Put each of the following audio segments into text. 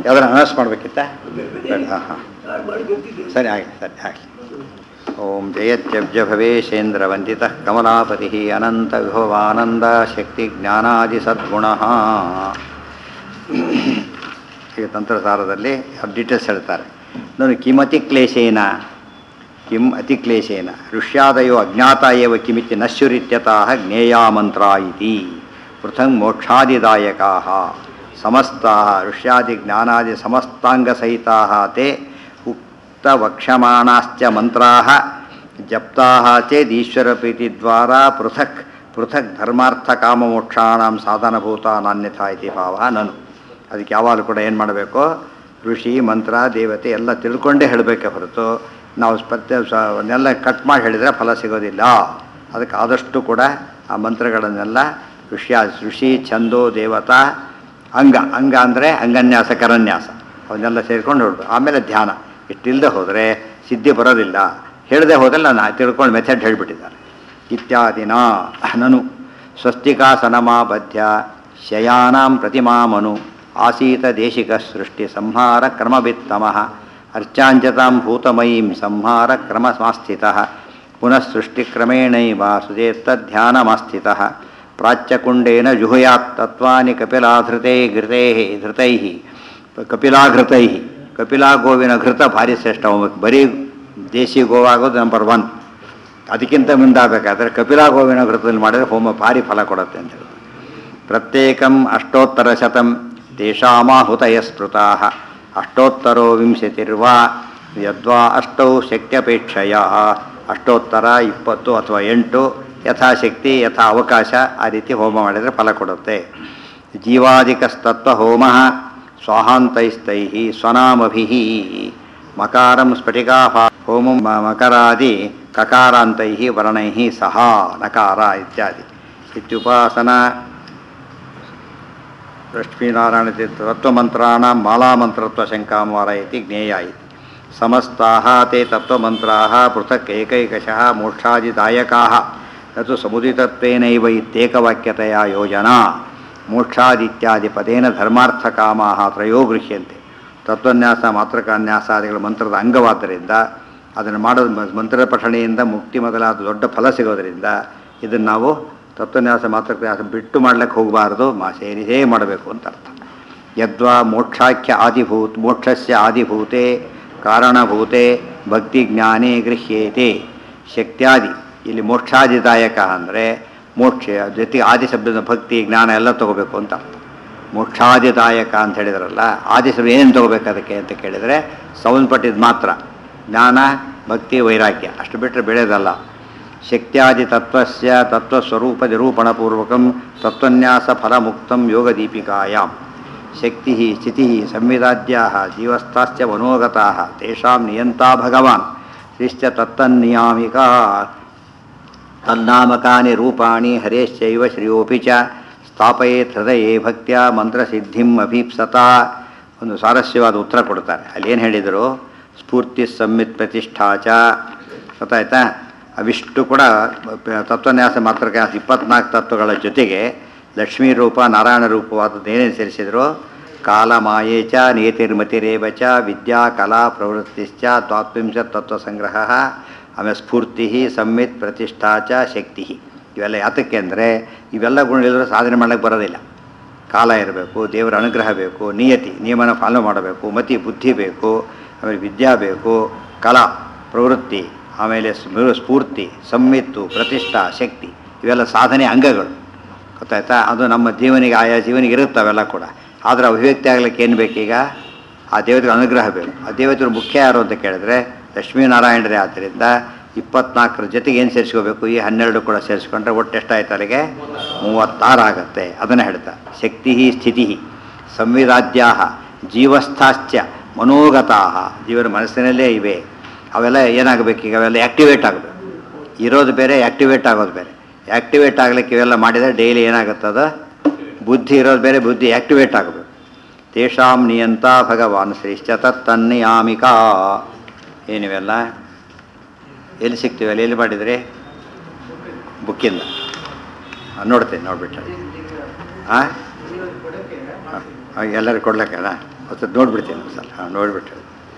ಯಾವ್ದಾರು ಅನೌನ್ಸ್ ಮಾಡಬೇಕಿತ್ತ ಹಾಂ ಹಾಂ ಸರಿ ಆಗಲಿ ಸರಿ ಆಗಲಿ ಓಂ ಜಯತ್ಯಬ್ಜ ಭವೇಶೇಂದ್ರವಂದಿತಃ ಕಮಲಾಪತಿ ಅನಂತ ವಿಭವಾನಂದ ಶಕ್ತಿ ಜ್ಞಾನಾದಿ ಸದ್ಗುಣ ಈಗ ತಂತ್ರಸಾರದಲ್ಲಿ ಡೀಟೇಲ್ಸ್ ಹೇಳ್ತಾರೆ ನೋಡಿ ಕಿಮತಿ ಕ್ಲೇಶೇನ ಕಿಂ ಅತಿ ಕ್ಲೇಶೇನ ಋಷ್ಯಾದಯೋ ಅಜ್ಞಾತ ಏವ ಕಿಮಿತಿ ನಶ್ಯುರಿತ್ಯತಃ ಜ್ಞೇಯ ಮಂತ್ರ ಇತಿ ಪೃಥಂಗ್ ಮೋಕ್ಷಾದಿದಾಯಕಾ ಸಮಸ್ತಾ ಋಷ್ಯಾದಿ ಜ್ಞಾನಾದಿ ಸಮಸ್ತಾಂಗಸಹಿತಾ ತೇ ಉಕ್ತವಕ್ಷ್ಯಮಾಣಾಶ್ಚ ಮಂತ್ರಾ ಜಪ್ತಾ ಚೇದೀಶ್ವರಪ್ರೀತಿದ್ವಾರಾ ಪೃಥಕ್ ಪೃಥಕ್ ಧರ್ಮಾರ್ಥಕಾಮಮೋಕ್ಷಾಣಂ ಸಾಧನಭೂತ ನಾನ್ಯಥಾ ಇತಿ ಭಾವ ನನು ಅದಕ್ಕೆ ಯಾವಾಗಲೂ ಕೂಡ ಏನು ಮಾಡಬೇಕು ಋಷಿ ಮಂತ್ರ ದೇವತೆ ಎಲ್ಲ ತಿಳ್ಕೊಂಡೇ ಹೇಳಬೇಕೆ ಹೊರತು ನಾವು ಪ್ರತ್ಯೇ ಅವನ್ನೆಲ್ಲ ಕಟ್ ಮಾಡಿ ಹೇಳಿದರೆ ಫಲ ಸಿಗೋದಿಲ್ಲ ಅದಕ್ಕೆ ಆದಷ್ಟು ಕೂಡ ಆ ಮಂತ್ರಗಳನ್ನೆಲ್ಲ ಋಷಿ ಋಷಿ ಛಂದೋ ದೇವತಾ ಅಂಗ ಅಂಗ ಅಂದರೆ ಅಂಗನ್ಯಾಸ ಕರನ್ಯಾಸ ಅವನ್ನೆಲ್ಲ ಸೇರ್ಕೊಂಡು ಹೊರಡು ಆಮೇಲೆ ಧ್ಯಾನ ಇಷ್ಟಿಲ್ಲದೆ ಹೋದರೆ ಸಿದ್ಧಿ ಬರೋದಿಲ್ಲ ಹೇಳದೆ ಹೋದಲ್ಲಿ ನಾನು ತಿಳ್ಕೊಂಡು ಮೆಥಡ್ ಹೇಳಿಬಿಟ್ಟಿದ್ದಾರೆ ಇತ್ಯಾದಿನ ನನು ಸ್ವಸ್ತಿಕಾಸನಮಾಬದ್ಧ ಶಯಾನಾಂ ಪ್ರತಿಮಾಮನು ಆಸೀತ ದೇಶಿಕ ಸೃಷ್ಟಿ ಸಂಹಾರ ಕ್ರಮವಿತ್ತಮಃ ಅರ್ಚಾಂಚತಾಂ ಭೂತಮಯೀಂ ಸಂಹಾರ ಕ್ರಮಮಾಸ್ಥಿತಃ ಪುನಃ ಸೃಷ್ಟಿಕ್ರಮೇಣೈವ ಸುಚೇತ್ತಧ್ಯಾನಮಾಸ್ಥಿತಃ ಪ್ರಾಚ್ಯಕುಂಡೇನ ಜುಹುಯಾತ್ ತತ್ವಾನಿ ಕಪಿಲಾಧೃತೇ ಘೃತೈ ಧೃತೈ ಕಪಿಲಾಘೃತೈ ಕಪಿಲಾ ಗೋವಿನ ಘೃತ ಭಾರಿ ಶ್ರೇಷ್ಠ ಹೋಗ್ಬೇಕು ಬರೀ ದೇಶಿ ಗೋವಾಗೋದು ನಂಬರ್ ಒನ್ ಅದಕ್ಕಿಂತ ಮುಂದಾಗಬೇಕಾದ್ರೆ ಕಪಿಲಾ ಗೋವಿನ ಘೃತದಲ್ಲಿ ಮಾಡಿದರೆ ಹೋಮ ಭಾರಿ ಫಲ ಕೊಡುತ್ತೆ ಅಂತ ಹೇಳಿ ಪ್ರತ್ಯೇಕಂ ಅಷ್ಟೋತ್ತರ ಶತಂ ತೇಷಾಮಾಹುತಯ ಸ್ಮೃತಾ ಅಷ್ಟೋತ್ತರೋ ವಿಂಶತಿರ್ವಾ ಯದ್ವಾ ಅಷ್ಟೌ ಶಕ್ತ್ಯಪೇಕ್ಷೆಯ ಅಷ್ಟೋತ್ತರ ಇಪ್ಪತ್ತು ಅಥವಾ ಎಂಟು ಯಥಾಶಕ್ತಿ ಯಥಾ ಅವಕಾಶ ಆ ರೀತಿ ಹೋಮ ಮಾಡಿದರೆ ಫಲ ಕೊಡುತ್ತೆ ಜೀವಾದಿಕಸ್ತತ್ವ ಹೋಮ ಸ್ವಾಹಾಂತೈಸ್ತೈ ಸ್ವನಾಮಭಿ ಮಕಾರಂ ಸ್ಫಟಿಕಾಭಾ ಹೋಮಂ ಮ- ಮಕರಾದಿ ಕಕಾರಾಂತೈ ವರ್ಣೈ ಸಹ ನಕಾರ ಇತ್ಯಾದಿ ಇತ್ಯುಪಾಸನಾ ಲಕ್ಷ್ಮೀನಾರಾಯಣ ತತ್ವಮಂತ್ರಾಣ ಮಾಲಾಮಂತ್ರತ್ವ ಶಂಕಾಂವಾರ ಇತಿ ಜ್ಞೇಯ ಇತಿ ಸಮಸ್ತಾಃ ತೇ ತತ್ವಮಂತ್ರಾः ಪೃಥಕ್ ಏಕೈಕಶಃ ಮೋಕ್ಷಾದಿದಾಯಕಾः न तु समुदितत्वेनैव इत्येकवाक्यतया योजना ಮೋಕ್ಷಾದಿತ್ಯಾದಿ ಪದೇನ ಧರ್ಮಾರ್ಥಕಾಮಾಹ ತ್ರಯೋ ಗೃಹ್ಯಂತೆ ತತ್ವನ್ಯಾಸ ಮಾತ್ರಕಾನ್ಯಾಸಾದಿಗಳ ಮಂತ್ರದ ಅಂಗವಾದ್ದರಿಂದ ಅದನ್ನು ಮಾಡೋದು ಮ- ಮಂತ್ರದ ಪಠಣೆಯಿಂದ ಮುಕ್ತಿ ಮೊದಲಾದ ದೊಡ್ಡ ಫಲ ಸಿಗೋದರಿಂದ ಇದನ್ನು ನಾವು ತತ್ವನ್ಯಾಸ ಮಾತ್ರಕ್ಯಾಸ ಬಿಟ್ಟು ಮಾಡ್ಲಿಕ್ಕೆ ಹೋಗಬಾರ್ದು ಮಾ ಸೇರಿಸೇ ಮಾಡಬೇಕು ಅಂತ ಅರ್ಥ ಯದ್ವಾ ಮೋಕ್ಷಾಖ್ಯ ಆದಿಭೂತ್ ಮೋಕ್ಷಸ್ಯ ಆದಿಭೂತೆ ಕಾರಣಭೂತೆ ಭಕ್ತಿ ಜ್ಞಾನೇ ಗೃಹ್ಯೇತೆ ಶಕ್ತ್ಯಾದಿ ಇಲ್ಲಿ ಮೋಕ್ಷಾದಿದಾಯಕ ಅಂದರೆ ಮೋಕ್ಷ ಜೊತೆಗೆ ಆದಿ ಶಬ್ದದ ಭಕ್ತಿ ಜ್ಞಾನ ಎಲ್ಲ ತಗೋಬೇಕು ಅಂತ ಅರ್ಥ ಮೋಕ್ಷಾದಿದಾಯಕ ಅಂತ ಹೇಳಿದ್ರಲ್ಲ ಆದಿ ಶಬ್ದ ಏನೇನು ತಗೋಬೇಕು ಅದಕ್ಕೆ ಅಂತ ಕೇಳಿದರೆ ಸಂಬಂಧಪಟ್ಟಿದ್ದು ಮಾತ್ರ ಜ್ಞಾನ ಭಕ್ತಿ ವೈರಾಗ್ಯ ಅಷ್ಟು ಬಿಟ್ಟರೆ ಬೆಳೆಯೋದಲ್ಲ ಶಕ್ತ್ಯಾದಿ ತತ್ವಸ್ಯ ತತ್ವಸ್ವರೂಪ ನಿರೂಪಣಪೂರ್ವಕಂ ತತ್ವನ್ಯಾಸ ಫಲಮುಕ್ತಂ ಯೋಗದೀಪಿಕಾಯಾಂ ಶಕ್ತಿ ಸ್ಥಿತಿ ಸಂವಿದಾದ್ಯಾ ಜೀವಸ್ಥಾಶ್ಚ ಮನೋಗತಾ ತೇಷಾಂ ನಿಯಂತಾ ಭಗವಾನ್ ಶ್ರೀಶ್ಚ ತತ್ತನ್ನಿಯಾಮಿಕಾ ತನ್ನಾಮಕಾನಿ ರೂಪಾಣಿ ಹರೇಶ್ಚೈವ ಶ್ರೇಯೋಪಿ ಚ ಸ್ಥಾಪಯೇತ್ ಹೃದಯೇ ಭಕ್ತ್ಯ ಮಂತ್ರಸಿದ್ಧಿಂ ಅಭೀಪ್ಸತ ಒಂದು ಸಾರಸ್ಯವಾದ ಉತ್ತರ ಕೊಡ್ತಾರೆ ಅಲ್ಲಿ ಏನು ಹೇಳಿದರು ಸ್ಫೂರ್ತಿ ಸಂಮಿತ್ ಪ್ರತಿಷ್ಠಾ ಚ ಗೊತ್ತಾಯ್ತಾ ಅವಿಷ್ಟು ಕೂಡ ಪ- ತತ್ವನ್ಯಾಸ ಮಾತ್ರಕ್ಕೆ ಇಪ್ಪತ್ನಾಲ್ಕು ತತ್ವಗಳ ಜೊತೆಗೆ ಲಕ್ಷ್ಮೀ ರೂಪ ನಾರಾಯಣ ರೂಪವಾದದ್ದು ಏನೇನು ಸೇರಿಸಿದ್ರು ಕಾಲ ಮಾಯೇ ಚ ನೇತಿರ್ಮತಿರೇವ ಚ ವಿದ್ಯಾ ಕಲಾ ಪ್ರವೃತ್ತಿಶ್ಚ ದ್ವಾತ್ವಿಂಶ ತತ್ವ ಸಂಗ್ರಹ ಆಮೇಲೆ ಸ್ಫೂರ್ತಿ ಸಂಮಿತ್ ಪ್ರತಿಷ್ಠಾ ಚ ಶಕ್ತಿ ಇವೆಲ್ಲ ಯಾತಕ್ಕೆ ಅಂದರೆ ಇವೆಲ್ಲ ಗುಣ ಇಲ್ಲದ್ರೆ ಸಾಧನೆ ಮಾಡಕ್ಕೆ ಬರೋದಿಲ್ಲ ಕಾಲ ಇರಬೇಕು ದೇವರ ಅನುಗ್ರಹ ಬೇಕು ನಿಯತಿ ನಿಯಮನ ಫಾಲೋ ಮಾಡಬೇಕು ಮತಿ ಬುದ್ಧಿ ಬೇಕು ಆಮೇಲೆ ವಿದ್ಯಾ ಬೇಕು ಕಲಾ ಪ್ರವೃತ್ತಿ ಆಮೇಲೆ ಸ್ಮ- ಸ್ಫೂರ್ತಿ ಸಂಮಿತ್ತು ಪ್ರತಿಷ್ಠಾ ಶಕ್ತಿ ಇವೆಲ್ಲ ಸಾಧನೆ ಅಂಗಗಳು ಗೊತ್ತಾಯ್ತಾ ಅದು ನಮ್ಮ ಜೀವನಿಗೆ ಆಯಾ ಜೀವನಿಗೆ ಇರುತ್ತೆ ಅವೆಲ್ಲ ಕೂಡ ಆದರೆ ಅಭಿವ್ಯಕ್ತಿ ಆಗ್ಲಿಕ್ಕೆ ಏನು ಬೇಕೀಗ ಆ ದೇವತೆಗೆ ಅನುಗ್ರಹ ಬೇಕು ಆ ದೇವತೆಗಳು ಮುಖ್ಯ ಯಾರು ಅಂತ ಕೇಳಿದ್ರೆ ಲಕ್ಷ್ಮೀನಾರಾಯಣರೇ ಆದ್ದರಿಂದ ಇಪ್ಪತ್ನಾಲ್ಕರ ಜೊತೆಗೆ ಏನು ಸೇರಿಸ್ಕೋಬೇಕು ಈ ಹನ್ನೆರಡು ಕೂಡ ಸೇರಿಸ್ಕೊಂಡ್ರೆ ಒಟ್ಟು ಎಷ್ಟಾಯ್ತು ಅಲ್ಲಿಗೆ ಮೂವತ್ತಾರು ಆಗುತ್ತೆ ಅದನ್ನು ಹೇಳ್ತಾ ಶಕ್ತಿ ಸ್ಥಿತಿ ಸಂವಿರಾಜ್ಯಾ ಜೀವಸ್ಥಾಶ್ಚ ಮನೋಗತಾ ಜೀವನ ಮನಸ್ಸಿನಲ್ಲೇ ಇವೆ ಅವೆಲ್ಲ ಏನಾಗಬೇಕು ಈಗ ಅವೆಲ್ಲ ಆ್ಯಕ್ಟಿವೇಟ್ ಆಗಬೇಕು ಇರೋದು ಬೇರೆ ಆ್ಯಕ್ಟಿವೇಟ್ ಆಗೋದು ಬೇರೆ ಆ್ಯಕ್ಟಿವೇಟ್ ಆಗಲಿಕ್ಕೆ ಇವೆಲ್ಲ ಮಾಡಿದರೆ ಡೈಲಿ ಏನಾಗುತ್ತದ ಬುದ್ಧಿ ಇರೋದು ಬೇರೆ ಬುದ್ಧಿ ಆ್ಯಕ್ಟಿವೇಟ್ ಆಗಬೇಕು ತೇಷಾಂ ನಿಯಂತ ಭಗವಾನ್ ಶ್ರೇಷ್ಠ ತನ್ನಿಯಾಮಿಕಾ ಏನಿವೆಲ್ಲ ಎಲ್ಲಿ ಸಿಗ್ತೀವಲ್ಲ ಎಲ್ಲಿ ಮಾಡಿದ್ರಿ ಬುಕ್ಕಿಂದ ಆ, ನೋಡ್ತೇನೆ ನೋಡ್ಬಿಟ್ಟು ಹಾಂ ಎಲ್ಲರಿಗೂ ಕೊಡ್ಲಿಕ್ಕೆನಾ ಹೊಸ ನೋಡ್ಬಿಡ್ತೀನಿ ಒಂದು ಸಲ ಹಾಂ ನೋಡಿಬಿಟ್ಟು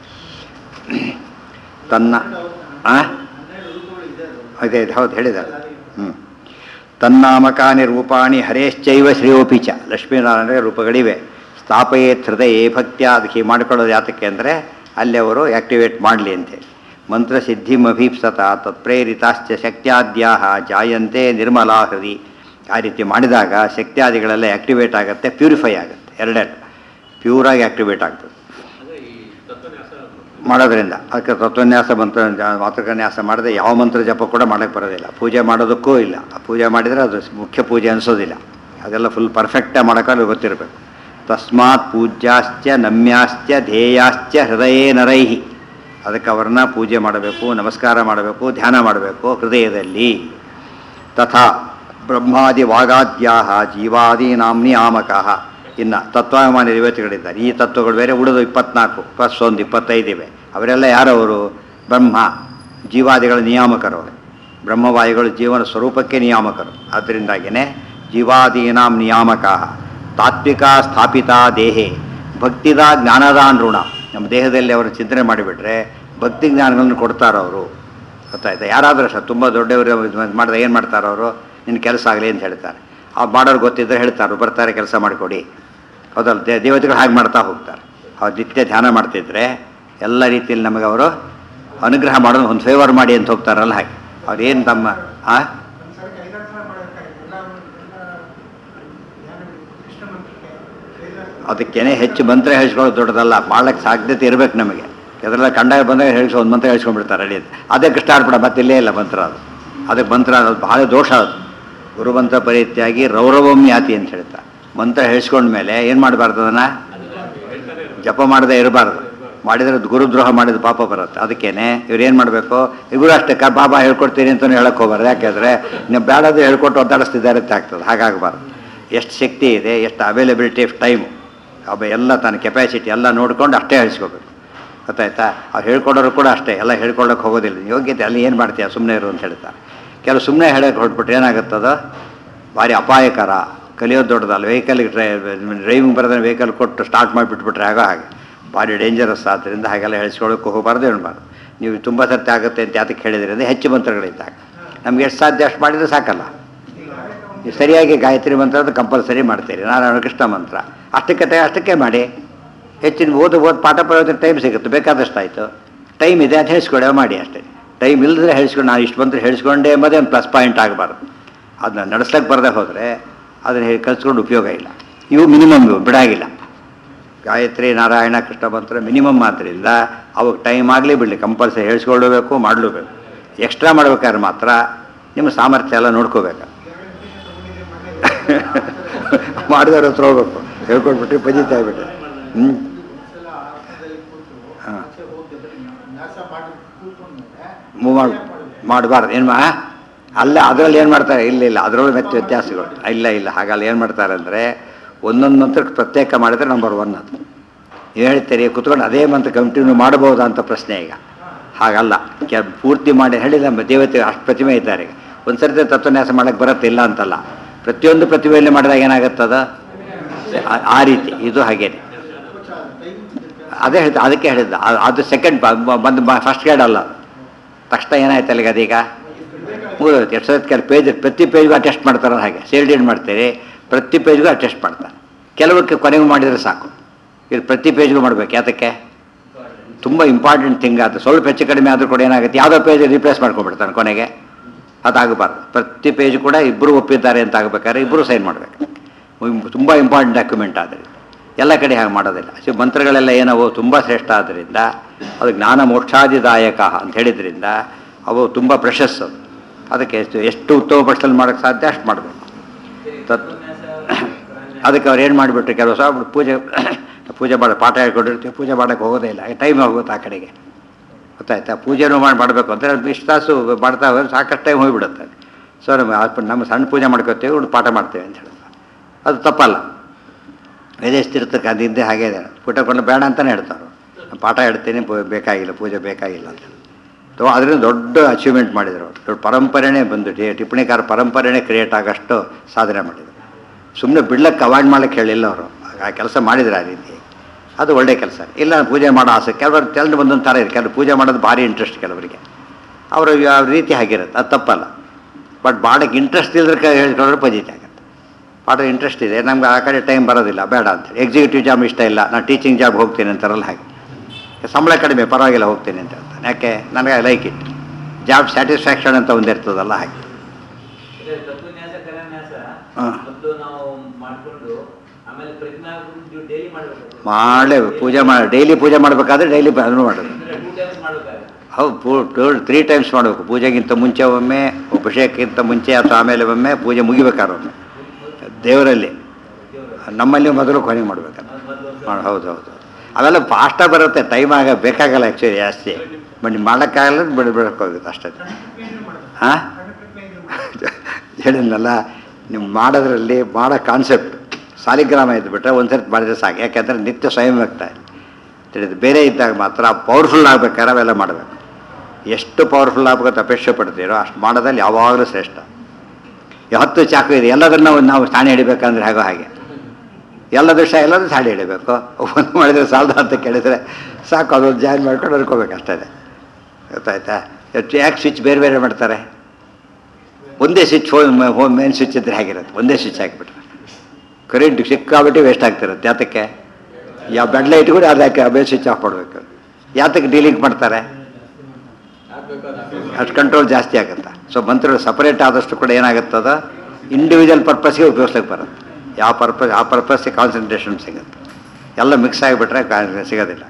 ತನ್ನ ಆ ಅದೇ ಇದು ಹೌದು ಹೇಳಿದ್ದಾರೆ ಹ್ಞೂ ತನ್ನಾಮಕಾನಿ ರೂಪಾಣಿ ಹರೇಶ್ಚೈವ ಶ್ರೇಯೋಪಿ ಚ ಲಕ್ಷ್ಮೀನಾರಾಯಣ ರೂಪಗಳಿವೆ ಸ್ಥಾಪಯೇತ್ ಹೃದಯೇ ಭಕ್ತ್ಯ ಅದಕ್ಕೆ ಮಾಡಿಕೊಳ್ಳೋದು ಯಾತಕ್ಕೆ ಅಂದರೆ ಅಲ್ಲಿ ಅವರು ಆ್ಯಕ್ಟಿವೇಟ್ ಮಾಡಲಿ ಅಂತೇಳಿ ಮಂತ್ರಸಿದ್ಧಿಮಭೀಪ್ಸತ ತತ್ಪ್ರೇರಿತಾಶ್ಚ ಶಕ್ತ್ಯಾದ್ಯಾ ಜಾಯಂತೆ ನಿರ್ಮಲಾ ಹೃದಿ ಆ ರೀತಿ ಮಾಡಿದಾಗ ಶಕ್ತ್ಯಾದಿಗಳೆಲ್ಲ ಆ್ಯಕ್ಟಿವೇಟ್ ಆಗುತ್ತೆ ಪ್ಯೂರಿಫೈ ಆಗುತ್ತೆ ಎರಡೆರಡು ಪ್ಯೂರಾಗಿ ಆ್ಯಕ್ಟಿವೇಟ್ ಆಗ್ತದೆ ಮಾಡೋದ್ರಿಂದ ಅದಕ್ಕೆ ತತ್ವನ್ಯಾಸ ಮಂತ್ರ ಮಾತೃಕನ್ಯಾಸ ಮಾಡದೆ ಯಾವ ಮಂತ್ರ ಜಪ ಕೂಡ ಮಾಡೋಕ್ಕೆ ಬರೋದಿಲ್ಲ ಪೂಜೆ ಮಾಡೋದಕ್ಕೂ ಇಲ್ಲ ಆ ಪೂಜೆ ಮಾಡಿದರೆ ಅದು ಮುಖ್ಯ ಪೂಜೆ ಅನಿಸೋದಿಲ್ಲ ಅದೆಲ್ಲ ಫುಲ್ ಪರ್ಫೆಕ್ಟಾಗಿ ಮಾಡೋಕ್ಕಾಗಲಿ ಗೊತ್ತಿರಬೇಕು ತಸ್ಮಾತ್ ಪೂಜ್ಯಾಶ್ಚ ನಮ್ಯಾಶ್ಚ ಧ್ಯೇಯಾಶ್ಚ ಹೃದಯೇ ನರೈಹಿ ಅದಕ್ಕೆ ಅವ್ರನ್ನ ಪೂಜೆ ಮಾಡಬೇಕು ನಮಸ್ಕಾರ ಮಾಡಬೇಕು ಧ್ಯಾನ ಮಾಡಬೇಕು ಹೃದಯದಲ್ಲಿ ತಥಾ ಬ್ರಹ್ಮಾದಿ ವಾಗಾದ್ಯಾಹ ಜೀವಾದೀನಾಂ ನಿಯಾಮಕಃ ಇನ್ನು ತತ್ವಾಭಿಮಾನಿ ದೇವತೆಗಳಿದ್ದಾರೆ ಈ ತತ್ವಗಳು ಬೇರೆ ಉಳಿದು ಇಪ್ಪತ್ನಾಲ್ಕು ಪ್ಲಸ್ ಒಂದು ಇಪ್ಪತ್ತೈದಿವೆ ಅವರೆಲ್ಲ ಯಾರವರು ಬ್ರಹ್ಮ ಜೀವಾದಿಗಳ ನಿಯಾಮಕರು ಅವರು ಬ್ರಹ್ಮವಾಯುಗಳು ಜೀವನ ಸ್ವರೂಪಕ್ಕೆ ನಿಯಾಮಕರು ಆದ್ದರಿಂದಾಗಿಯೇ ಜೀವಾದೀನಾಂ ನಿಯಾಮಕ ತಾತ್ವಿಕ ಸ್ಥಾಪಿತ ದೇಹೆ ಭಕ್ತಿದ ಜ್ಞಾನದ ಋಣ ನಮ್ಮ ದೇಹದಲ್ಲಿ ಅವರು ಚಿಂತನೆ ಮಾಡಿಬಿಟ್ರೆ ಭಕ್ತಿ ಜ್ಞಾನಗಳನ್ನು ಕೊಡ್ತಾರೆ ಅವರು ಗೊತ್ತಾಯ್ತಾ ಯಾರಾದರೂ ಸಹ ತುಂಬ ದೊಡ್ಡವರು ಮಾಡಿದ್ರೆ ಏನು ಮಾಡ್ತಾರೆ ಅವರು ನಿನ್ನ ಕೆಲಸ ಆಗಲಿ ಅಂತ ಹೇಳ್ತಾರೆ ಆ ಮಾಡೋರು ಗೊತ್ತಿದ್ದರೆ ಹೇಳ್ತಾರೆ ಬರ್ತಾರೆ ಕೆಲಸ ಮಾಡಿಕೊಡಿ ಹೌದಲ್ಲ ದೇ ದೇವತೆಗಳು ಹಾಗೆ ಮಾಡ್ತಾ ಹೋಗ್ತಾರೆ ಅವ್ರು ನಿತ್ಯ ಧ್ಯಾನ ಮಾಡ್ತಿದ್ರೆ ಎಲ್ಲ ರೀತಿಯಲ್ಲಿ ನಮಗೆ ಅವರು ಅನುಗ್ರಹ ಮಾಡೋದು ಒಂದು ಫೇವರ್ ಮಾಡಿ ಅಂತ ಹೋಗ್ತಾರಲ್ಲ ಹಾಗೆ ಅವ್ರು ಏನು ತಮ್ಮ ಆ ಒಂದ್ಸರಿ ಐದಾರು ಸಲ ಮಾಡಿರ್ತಾರೆ ಎಲ್ಲ ಎಲ್ಲ ಧ್ಯಾನ ಕೃಷ್ಣ ಮಂತ್ರಕ್ಕೆ ಐದಾರು ಸಲ ಅದಕ್ಕೇನೆ ಹೆಚ್ಚು ಮಂತ್ರ ಹೇಳ್ಸ್ಕೊಳ್ಳೋದು ದೊಡ್ಡದಲ್ಲ ಮಾಡಕ್ಕೆ ಸಾಧ್ಯತೆ ಇರಬೇಕು ನಮಗೆ ಅದೆಲ್ಲ ಕಂಡಾಗ ಬಂದಾಗ ಹೇಳಿಸೋ ಒಂದು ಮಂತ್ರ ಹೇಳ್ಸ್ಕೊಂಡ್ಬಿಡ್ತಾರೆ ಅಡಿ ಅದೇ ಕೃಷ್ಣ ಅರ್ಪಣ ಮತ್ತೆ ಇಲ್ಲೇ ಇಲ್ಲ ಮಂತ್ರ ಅದು ಅದಕ್ಕೆ ಮಂತ್ರ ಅದು ಬಹಳ ದೋಷ ಅದು ಗುರುಮಂತ್ರ ಪರಿತ್ಯಾಗಿ ರೌರವಂ ಯಾತಿ ಅಂತ ಹೇಳ್ತಾರೆ ಮಂತ್ರ ಹೇಳ್ಸ್ಕೊಂಡ್ಮೇಲೆ ಏನು ಮಾಡಬಾರ್ದು ಅದನ್ನು ಜಪ ಮಾಡದೇ ಇರಬಾರ್ದು ಮಾಡಿದರೆ ಅದು ಗುರುದ್ರೋಹ ಮಾಡಿದ ಪಾಪ ಬರುತ್ತೆ ಅದಕ್ಕೇನೆ ಇವ್ರು ಏನು ಮಾಡಬೇಕು ಇವರು ಅಷ್ಟೇ ಕ ಬಾಬಾ ಹೇಳ್ಕೊಡ್ತೀನಿ ಅಂತಲೂ ಹೇಳಕ್ಕೆ ಹೋಗ್ಬಾರ್ದು ಯಾಕೆಂದರೆ ನೀವು ಬೇಡದು ಹೇಳ್ಕೊಟ್ಟು ಒದ್ದಾಡಿಸ್ತಿದ್ದಾರೆ ಅಂತ ಆಗ್ತದೆ ಹಾಗಾಗಬಾರ್ದು ಎಷ್ಟು ಶಕ್ತಿ ಇದೆ ಎಷ್ಟು ಅವೈಲಬಿಲಿಟಿ ಆಫ್ ಟೈಮು ಅವ ಎಲ್ಲ ತನ್ನ ಕೆಪಾಸಿಟಿ ಎಲ್ಲ ನೋಡ್ಕೊಂಡು ಅಷ್ಟೇ ಹೇಳಿಸ್ಕೋಬೇಕು ಗೊತ್ತಾಯ್ತಾ ಅವ್ರು ಹೇಳ್ಕೊಡೋರು ಕೂಡ ಅಷ್ಟೇ ಎಲ್ಲ ಹೇಳ್ಕೊಳ್ಳೋಕೆ ಹೋಗೋದಿಲ್ಲ ಯೋಗ್ಯತೆ ಅಲ್ಲಿ ಏನು ಮಾಡ್ತೀಯ ಸುಮ್ಮನೆ ಇರು ಅಂತ ಹೇಳ್ತಾರೆ ಕೆಲವು ಸುಮ್ಮನೆ ಹೇಳೋಕೆ ಹೊರಟ್ಬಿಟ್ರೆ ಏನಾಗುತ್ತದ ಭಾರಿ ಅಪಾಯಕರ ಕಲಿಯೋದು ದೊಡ್ಡದಲ್ಲ ವೆಹಿಕಲ್ಗೆ ಡ್ರೈ ಡ್ರೈವಿಂಗ್ ಬರೋದನ್ನ ವೆಹಿಕಲ್ ಕೊಟ್ಟು ಸ್ಟಾರ್ಟ್ ಮಾಡಿಬಿಟ್ಬಿಟ್ರೆ ಆಗೋ ಹಾಗೆ ಭಾರಿ ಡೇಂಜರಸ್ ಆದ್ದರಿಂದ ಹಾಗೆಲ್ಲ ಹೇಳಿಸ್ಕೊಳ್ಳೋಕೆ ಹೋಗಬಾರ್ದು ಹೇಳ್ಬಾರ್ದು ನೀವು ತುಂಬ ಸರ್ತಿ ಆಗುತ್ತೆ ಅಂತ ಯಾತಕ್ಕೆ ಹೇಳಿದ್ರಿ ಅಂದರೆ ಹೆಚ್ಚು ಮಂತ್ರಗಳಿದ್ದಾಗ ನಮ್ಗೆ ಎಷ್ಟು ಸಾಧ್ಯ ಅಷ್ಟು ಮಾಡಿದರೆ ಸಾಕಲ್ಲ ನೀವು ಸರಿಯಾಗಿ ಗಾಯತ್ರಿ ಮಂತ್ರ ಅದು ಕಂಪಲ್ಸರಿ ಮಾಡ್ತೀರಿ ನಾರಾಯಣ ಕೃಷ್ಣ ಮಂತ್ರ ಅಷ್ಟಕ್ಕೆ ತ- ಅಷ್ಟಕ್ಕೆ ಮಾಡಿ ಹೆಚ್ಚಿನ ಓದು ಓದು ಪಾಠ ಪ್ರಯೋಜನ ಟೈಮ್ ಸಿಗುತ್ತೆ ಬೇಕಾದಷ್ಟು ಆಯಿತು ಟೈಮ್ ಇದೆ ಅಂತ ಹೇಳಿಸ್ಕೊಡೋ ಮಾಡಿ ಅಷ್ಟೇ ಟೈಮ್ ಇಲ್ಲದ್ರೆ ಹೇಳಿಸ್ಕೊಂಡು ನಾನು ಇಷ್ಟು ಮಂತ್ರ ಹೇಳಿಸ್ಕೊಂಡೆ ಎಂಬುದೇ ಒಂದು ಪ್ಲಸ್ ಪಾಯಿಂಟ್ ಆಗಬಾರ್ದು ಅದನ್ನ ನಡೆಸ್ಲಿಕ್ಕೆ ಬರದೆ ಹೋದರೆ ಅದನ್ನು ಹೇಳಿ ಕಲ್ಸ್ಕೊಂಡು ಉಪಯೋಗ ಇಲ್ಲ ಇವು ಮಿನಿಮಮ್ ಇವು ಬಿಡಾಗಿಲ್ಲ ಗಾಯತ್ರಿ ನಾರಾಯಣ ಕೃಷ್ಣ ಮಂತ್ರ ಮಿನಿಮಮ್ ಆದ್ದರಿಂದ ಅವಾಗ ಟೈಮ್ ಆಗಲಿ ಬಿಡಲಿ ಕಂಪಲ್ಸರಿ ಹೇಳಿಸ್ಕೊಳ್ಳಬೇಕು ಮಾಡಲೇಬೇಕು ಎಕ್ಸ್ಟ್ರಾ ಮಾಡ್ಬೇಕಾದ್ರೆ ಮಾತ್ರ ನಿಮ್ಮ ಸಾಮರ್ಥ್ಯ ಎಲ್ಲ ನೋಡ್ಕೋಬೇಕು ಮಾಡಿದವ್ರ ಹತ್ರ ಹೋಗ್ಬೇಕು ಹೇಳ್ಕೊಟ್ಬಿಟ್ಟು ಪಜಿತಾ ಆಗ್ಬಿಟ್ಟು ಹ್ಞೂ ಸಲ ಆಸನದಲ್ಲಿ ಕೂತು ಹಾ. ಆಚೆ ಹೋಗಿ ನ್ಯಾಸ ಮಾಡಿ ಕೂತ್ಕೊಂಡ್ಮೇಲೆ ಮೂವ್ ಮಾಡಿ ಮಾಡಬಾರ್ದು ಏನು ಮಾ ಅಲ್ಲ ಅದರಲ್ಲಿ ಏನು ಮಾಡ್ತಾರೆ ಇಲ್ಲ ಇಲ್ಲ ಅದರೊಳಗೆ ಮತ್ತೆ ವ್ಯತ್ಯಾಸಗಳು ಇಲ್ಲ ಇಲ್ಲ ಹಾಗಲ್ಲ ಏನು ಮಾಡ್ತಾರೆ ಅಂದರೆ ಒಂದೊಂದು ಮಂತ್ರಕ್ಕೆ ಪ್ರತ್ಯೇಕ ಮಾಡಿದರೆ ನಂಬರ್ ಒನ್ ಅದು ನೀವು ಹೇಳ್ತೀರಿ ಕುತ್ಕೊಂಡು ಅದೇ ಮಂತ್ರ ಕಂಟಿನ್ಯೂ ಮಾಡಬಹುದಾ ಅಂತ ಪ್ರಶ್ನೆ ಈಗ ಹಾಗಲ್ಲ ಕೆ ಪೂರ್ತಿ ಮಾಡಿ ಹೇಳಿ ನಮ್ಮ ದೇವತೆ ಅಷ್ಟು ಪ್ರತಿಮೆ ಇದ್ದಾರೆ ಈಗ ಒಂದು ಸರ್ತಿ ತತ್ವನ್ಯಾಸ ಮಾಡೋಕ್ಕೆ ಬರುತ್ತೆ ಇಲ್ಲ ಅಂತಲ್ಲ ಪ್ರತಿಯೊಂದು ಪ್ರತಿಮೆಯಲ್ಲಿ ಮಾಡಿದಾಗ ಏನಾಗುತ್ತದ ಆ- ಆ ರೀತಿ ಇದು ಹಾಗೇನೆ ಟೈಮ್ ಅದೇ ಹೇಳ್ತಾ ಅದಕ್ಕೆ ಹೇಳಿದ್ದ ಅದು- ಅದು ಸೆಕೆಂಡ್ ಬಂದು ಫಸ್ಟ್ ಗೈಡ್ ಅಲ್ಲ ತಕ್ಷಣ ಏನಾಯ್ತು ಅಲ್ಲಿಗೆ ಅದೀಗ ಮುಗಿದೋಯ್ತು ಎಷ್ಟು ಸತಿ ಕೆಲ ಪೇಜ್ ಪ್ರತಿ ಪೇಜ್ಗೂ ಅಟೆಸ್ಟ್ ಮಾಡ್ತಾರೆ ಹಾಗೆ ಸೇಲ್ಡ್ ಮಾಡ್ತೀರಿ ಪ್ರತಿ ಪೇಜ್ಗೂ ಅಟೆಸ್ಟ್ ಮಾಡ್ತಾರೆ ಕೆಲವಕ್ಕೆ ಕೊನೆಗೂ ಮಾಡಿದರೆ ಸಾಕು ಇದು ಪ್ರತಿ ಪೇಜ್ಗೂ ಮಾಡ್ಬೇಕು ಯಾತಕ್ಕೆ ತುಂಬ ಇಂಪಾರ್ಟೆಂಟ್ ಥಿಂಗ್ ಅದು ಸ್ವಲ್ಪ ಹೆಚ್ಚು ಕಡಿಮೆ ಆದರೂ ಕೂಡ ಏನಾಗುತ್ತೆ ಯಾವುದೋ ಪೇಜ್ ರಿಪ್ಲೇಸ್ ಮಾಡ್ಕೊಂಡ್ಬಿಡ್ತಾನೆ ಕೊನೆಗೆ ಅದಾಗಬಾರ್ದು ಪ್ರತಿ ಪೇಜ್ ಕೂಡ ಇಬ್ಬರು ಒಪ್ಪಿದ್ದಾರೆ ಅಂತ ಆಗಬೇಕಾದ್ರೆ ಇಬ್ಬರು ಸೈನ್ ಮಾಡಬೇಕು ತುಂಬ ಇಂಪಾರ್ಟೆಂಟ್ ಡಾಕ್ಯುಮೆಂಟ್ ಆದರೆ ಎಲ್ಲ ಕಡೆ ಹಾಗೆ ಮಾಡೋದಿಲ್ಲ ಸೊ ಮಂತ್ರಗಳೆಲ್ಲ ಏನವು ತುಂಬ ಶ್ರೇಷ್ಠ ಆದ್ದರಿಂದ ಅದು ಜ್ಞಾನ ಮೋಕ್ಷಾದಿದಾಯಕ ಅಂತ ಹೇಳಿದ್ರಿಂದ ಅವು ತುಂಬ ಪ್ರೆಷಸ್ ಅದು ಅದಕ್ಕೆ ಎಷ್ಟು ಎಷ್ಟು ಉತ್ತಮ ಪಕ್ಷದಲ್ಲಿ ಮಾಡೋಕ್ಕೆ ಸಾಧ್ಯ ಅಷ್ಟು ಮಾಡಬೇಕು ತತ್ ಅದಕ್ಕೆ ಅವ್ರು ಏನು ಮಾಡಿಬಿಟ್ರು ಕೆಲವು ಸಹ ಪೂಜೆ ಪೂಜೆ ಮಾಡೋ ಪಾಠ ಹೇಳ್ಕೊಂಡಿರ್ತೀವಿ ಪೂಜೆ ಮಾಡೋಕ್ಕೆ ಹೋಗೋದೇ ಇಲ್ಲ ಟೈಮ್ ಹೋಗುತ್ತೆ ಆ ಕಡೆಗೆ ಗೊತ್ತಾಯ್ತಾ ಪೂಜೆನೂ ಮಾಡಿ ಮಾಡಬೇಕು ಅಂದರೆ ಅದು ಇಷ್ಟು ತಾಸು ಮಾಡ್ತಾ ಹೋದ್ರೆ ಸಾಕಷ್ಟು ಟೈಮ್ ಹೋಗಿಬಿಡುತ್ತೆ ಸೊ ನಮ್ಮ ಆ- ನಮ್ಮ ಸಣ್ಣ ಪೂಜೆ ಮಾಡ್ಕೋತೀವಿ ಒಂದು ಪಾಠ ಮಾಡ್ತೇವೆ ಅಂತ ಹೇಳ್ತಾರೆ ಅದು ತಪ್ಪಲ್ಲ ವೇದೇಶ್ತಿರ್ತಕ್ಕೆ ಅದು ಹಿಂದೆ ಹಾಗೆ ಇದೆ ಪುಟ ಕೊಂಡು ಬೇಡ ಅಂತಲೇ ಹೇಳ್ತಾರೆ ನಾನು ಪಾಠ ಹೇಳ್ತೀನಿ ಪೂ- ಬೇಕಾಗಿಲ್ಲ ಪೂಜೆ ಬೇಕಾಗಿಲ್ಲ ಅಂತ ತೊ ಅದರಿಂದ ದೊಡ್ಡ ಅಚೀವ್ಮೆಂಟ್ ಮಾಡಿದರು ಅವರು ದೊಡ್ಡ ಪರಂಪರೆನೇ ಬಂದು ಟಿ- ಟಿಪ್ಪಣಿಕಾರ ಪರಂಪರೆನೇ ಕ್ರಿಯೇಟ್ ಆಗೋಷ್ಟು ಸಾಧನೆ ಮಾಡಿದರು ಸುಮ್ಮನೆ ಬಿಡ್ಲಕ್ಕೆ ಅವಾಯ್ಡ್ ಮಾಡ್ಲಿಕ್ಕೆ ಹೇಳಿಲ್ಲ ಅವರು ಆ ಕೆಲಸ ಮಾಡಿದ್ರು ಆ ರೀತಿ ಅದು ಒಳ್ಳೆ ಕೆಲಸ ಇಲ್ಲ ಪೂಜೆ ಮಾಡೋ ಆಸೆ ಕೆಲವರು ಕೆಲವು ಒಂದೊಂದು ಥರ ಇದೆ ಕೆಲವು ಪೂಜೆ ಮಾಡೋದು ಭಾರಿ ಇಂಟ್ರೆಸ್ಟ್ ಕೆಲವರಿಗೆ ಅವರ ಯಾವ ರೀತಿ ಆಗಿರುತ್ತೆ ಅದು ತಪ್ಪಲ್ಲ ಬಟ್ ಮಾಡೋಕ್ಕೆ ಇಂಟ್ರೆಸ್ಟ್ ಇಲ್ಲದ್ರೆ ಹೇಳ್ಕೊಂಡ್ರೆ ಪಜಿತಿ ಆಗುತ್ತೆ ಮಾಡೋ ಇಂಟ್ರೆಸ್ಟ್ ಇದೆ ನಮ್ಗೆ ಆ ಕಡೆ ಟೈಮ್ ಬರೋದಿಲ್ಲ ಬೇಡ ಅಂತೇಳಿ ಎಕ್ಸಿಕ್ಯೂಟಿವ್ ಜಾಬ್ ಇಷ್ಟ ಇಲ್ಲ ನಾನು ಟೀಚಿಂಗ್ ಜಾಬ್ ಹೋಗ್ತೀನಿ ಅಂತಾರಲ್ಲ ಹಾಗೆ ಸಂಬಳ ಕಡಿಮೆ ಪರವಾಗಿಲ್ಲ ಹೋಗ್ತೀನಿ ಅಂತ ಹೇಳ್ತಾನೆ ಯಾಕೆ ನನಗೆ ಲೈಕ್ ಇಟ್ ಜಾಬ್ ಸ್ಯಾಟಿಸ್ಫ್ಯಾಕ್ಷನ್ ಅಂತ ಒಂದಿರ್ತದಲ್ಲ ಹಾಗೆ ಇದೆ ತತ್ವನ್ಯಾಸ ಕರನ್ಯಾಸ ಹಾ. ಮೊದಲು ನಾವು ಮಾಡ್ಕೊಂಡು ಆಮೇಲೆ ಪ್ರಜ್ಞಾ ಡೈಲಿ ಮಾಡಬೇಕು ಮಾಡಲೇಬೇಕು ಪೂಜೆ ಮಾಡಿ ಡೈಲಿ ಪೂಜೆ ಮಾಡಬೇಕಾದ್ರೆ ಡೈಲಿ ಅದನ್ನು ಮಾಡೋದು ಅಂದ್ರೆ ಟೂ ಟೈಮ್ಸ್ ಮಾಡ್ಬೇಕಾದ್ರೆ ಹೌದು ತ್ರೀ ಟೈಮ್ಸ್ ಮಾಡಬೇಕು ಪೂಜೆಗಿಂತ ಮುಂಚೆ ಒಮ್ಮೆ ಅಭಿಷೇಕಕ್ಕಿಂತ ಮುಂಚೆ ಅಥವಾ ಆಮೇಲೆ ಒಮ್ಮೆ ಪೂಜೆ ಮುಗಿಬೇಕಾದ್ರೆ ಒಮ್ಮೆ ದೇವರಲ್ಲಿ ನಮ್ಮಲ್ಲಿ ಮೊದಲು ಕೊನೆ ಮಾಡ್ಬೇಕಂತ ಮಾಡಿ ಹೌದು ಹೌದು ಅವೆಲ್ಲ ಫಾಸ್ಟಾಗಿ ಬರುತ್ತೆ ಟೈಮ್ ಆಗ ಬೇಕಾಗಲ್ಲ ಆ್ಯಕ್ಚುಲಿ ಜಾಸ್ತಿ ಬಟ್ ನೀವು ಮಾಡೋಕ್ಕಾಗಲ್ಲ ಬಿಡ ಬಿಡೋಕ್ಕೋಗುತ್ತೆ ಅಷ್ಟೇ ಪ್ರತಿಜ್ಞೆ ಮಾಡೋದು ಹಾಂ ಸಣ್ಣ ಪ್ರತಿಜ್ಞೆ ಮಾಡೋದು ಹೇಳಿದ್ನಲ್ಲ ನೀವು ಮಾಡೋದ್ರಲ್ಲಿ ಮಾಡೋ ಕಾನ್ಸೆಪ್ಟ್ ಸಾಲಿಗ್ರಾಮ ಇದ್ಬಿಟ್ರೆ ಒಂದ್ಸರ್ತಿ ಮಾಡಿದ್ರೆ ಸಾಕು ಯಾಕೆಂದರೆ ನಿತ್ಯ ಸ್ವಯಂ ವ್ಯಕ್ತ ತಿಳಿದು ಬೇರೆ ಇದ್ದಾಗ ಮಾತ್ರ ಪವರ್ಫುಲ್ ಆಗ್ಬೇಕಾದ್ರೆ ಅವೆಲ್ಲ ಮಾಡಬೇಕು ಎಷ್ಟು ಪವರ್ಫುಲ್ ಆಗ್ಬೇಕಂತ ಅಪೇಕ್ಷೆ ಪಡ್ತೀರೋ ಅಷ್ಟು ಮಾಡೋದ್ರಲ್ಲಿ ಯಾವಾಗಲೂ ಶ್ರೇಷ್ಠ ಈ ಹತ್ತು ಚಾಕು ಇದೆ ಎಲ್ಲದನ್ನು ನಾವು ಸಾಣೆ ಹಿಡಿಬೇಕಂದ್ರೆ ಹಾಗೋ ಹಾಗೆ ಎಲ್ಲ ದೃಶ್ಯ ಎಲ್ಲರೂ ಸಾಡಿ ಹಿಡಿಬೇಕು ಒಂದು ಮಾಡಿದರೆ ಸಾಲದ ಅಂತ ಕೇಳಿದರೆ ಸಾಕು ಅದೊಂದು ಜಾಯಿನ್ ಮಾಡ್ಕೊಂಡು ಅನ್ಕೋಬೇಕು ಅಷ್ಟೇ ಗೊತ್ತಾಯ್ತಾ ಯಾಕೆ ಸ್ವಿಚ್ ಬೇರೆ ಬೇರೆ ಮಾಡ್ತಾರೆ ಒಂದೇ switch home home main switch ಇದ್ರೆ ಹೇಗಿರುತ್ತೆ ಒಂದೇ ಸ್ವಿಚ್ ಹಾಕಿಬಿಟ್ರೆ ಕರೆಂಟ್ ಸಿಕ್ಕಾಬಿಟ್ಟು ವೇಸ್ಟ್ ಆಗ್ತಿರುತ್ತೆ ಯಾತಕ್ಕೆ ಯಾವ ಬೆಡ್ ಲೈಟ್ ಕೂಡ ಅದಕ್ಕೆ ಬೇರೆ ಸ್ವಿಚ್ ಆಫ್ ಮಾಡಬೇಕು ಯಾತಕ್ಕೆ ಡೀಲಿಂಗ್ ಮಾಡ್ತಾರೆ ಅಷ್ಟು ಕಂಟ್ರೋಲ್ ಜಾಸ್ತಿ ಆಗುತ್ತೆ ಸೊ ಮಂತ್ರಗಳು ಸಪರೇಟ್ ಆದಷ್ಟು ಕೂಡ ಏನಾಗುತ್ತದ ಇಂಡಿವಿಜುವಲ್ ಪರ್ಪಸ್ಗೆ ಉಪಯೋಗಿಸ್ಲಿಕ್ಕೆ ಬರುತ್ತೆ ಯಾವ ಪರ್ಪಸ್ ಆ ಪರ್ಪಸ್ಗೆ ಕಾನ್ಸಂಟ್ರೇಷನ್ ಸಿಗುತ್ತೆ ಎಲ್ಲ ಮಿಕ್ಸ್ ಆಗಿಬಿಟ್ರೆ ಕಾ- ಸಿಗೋದಿಲ್ಲ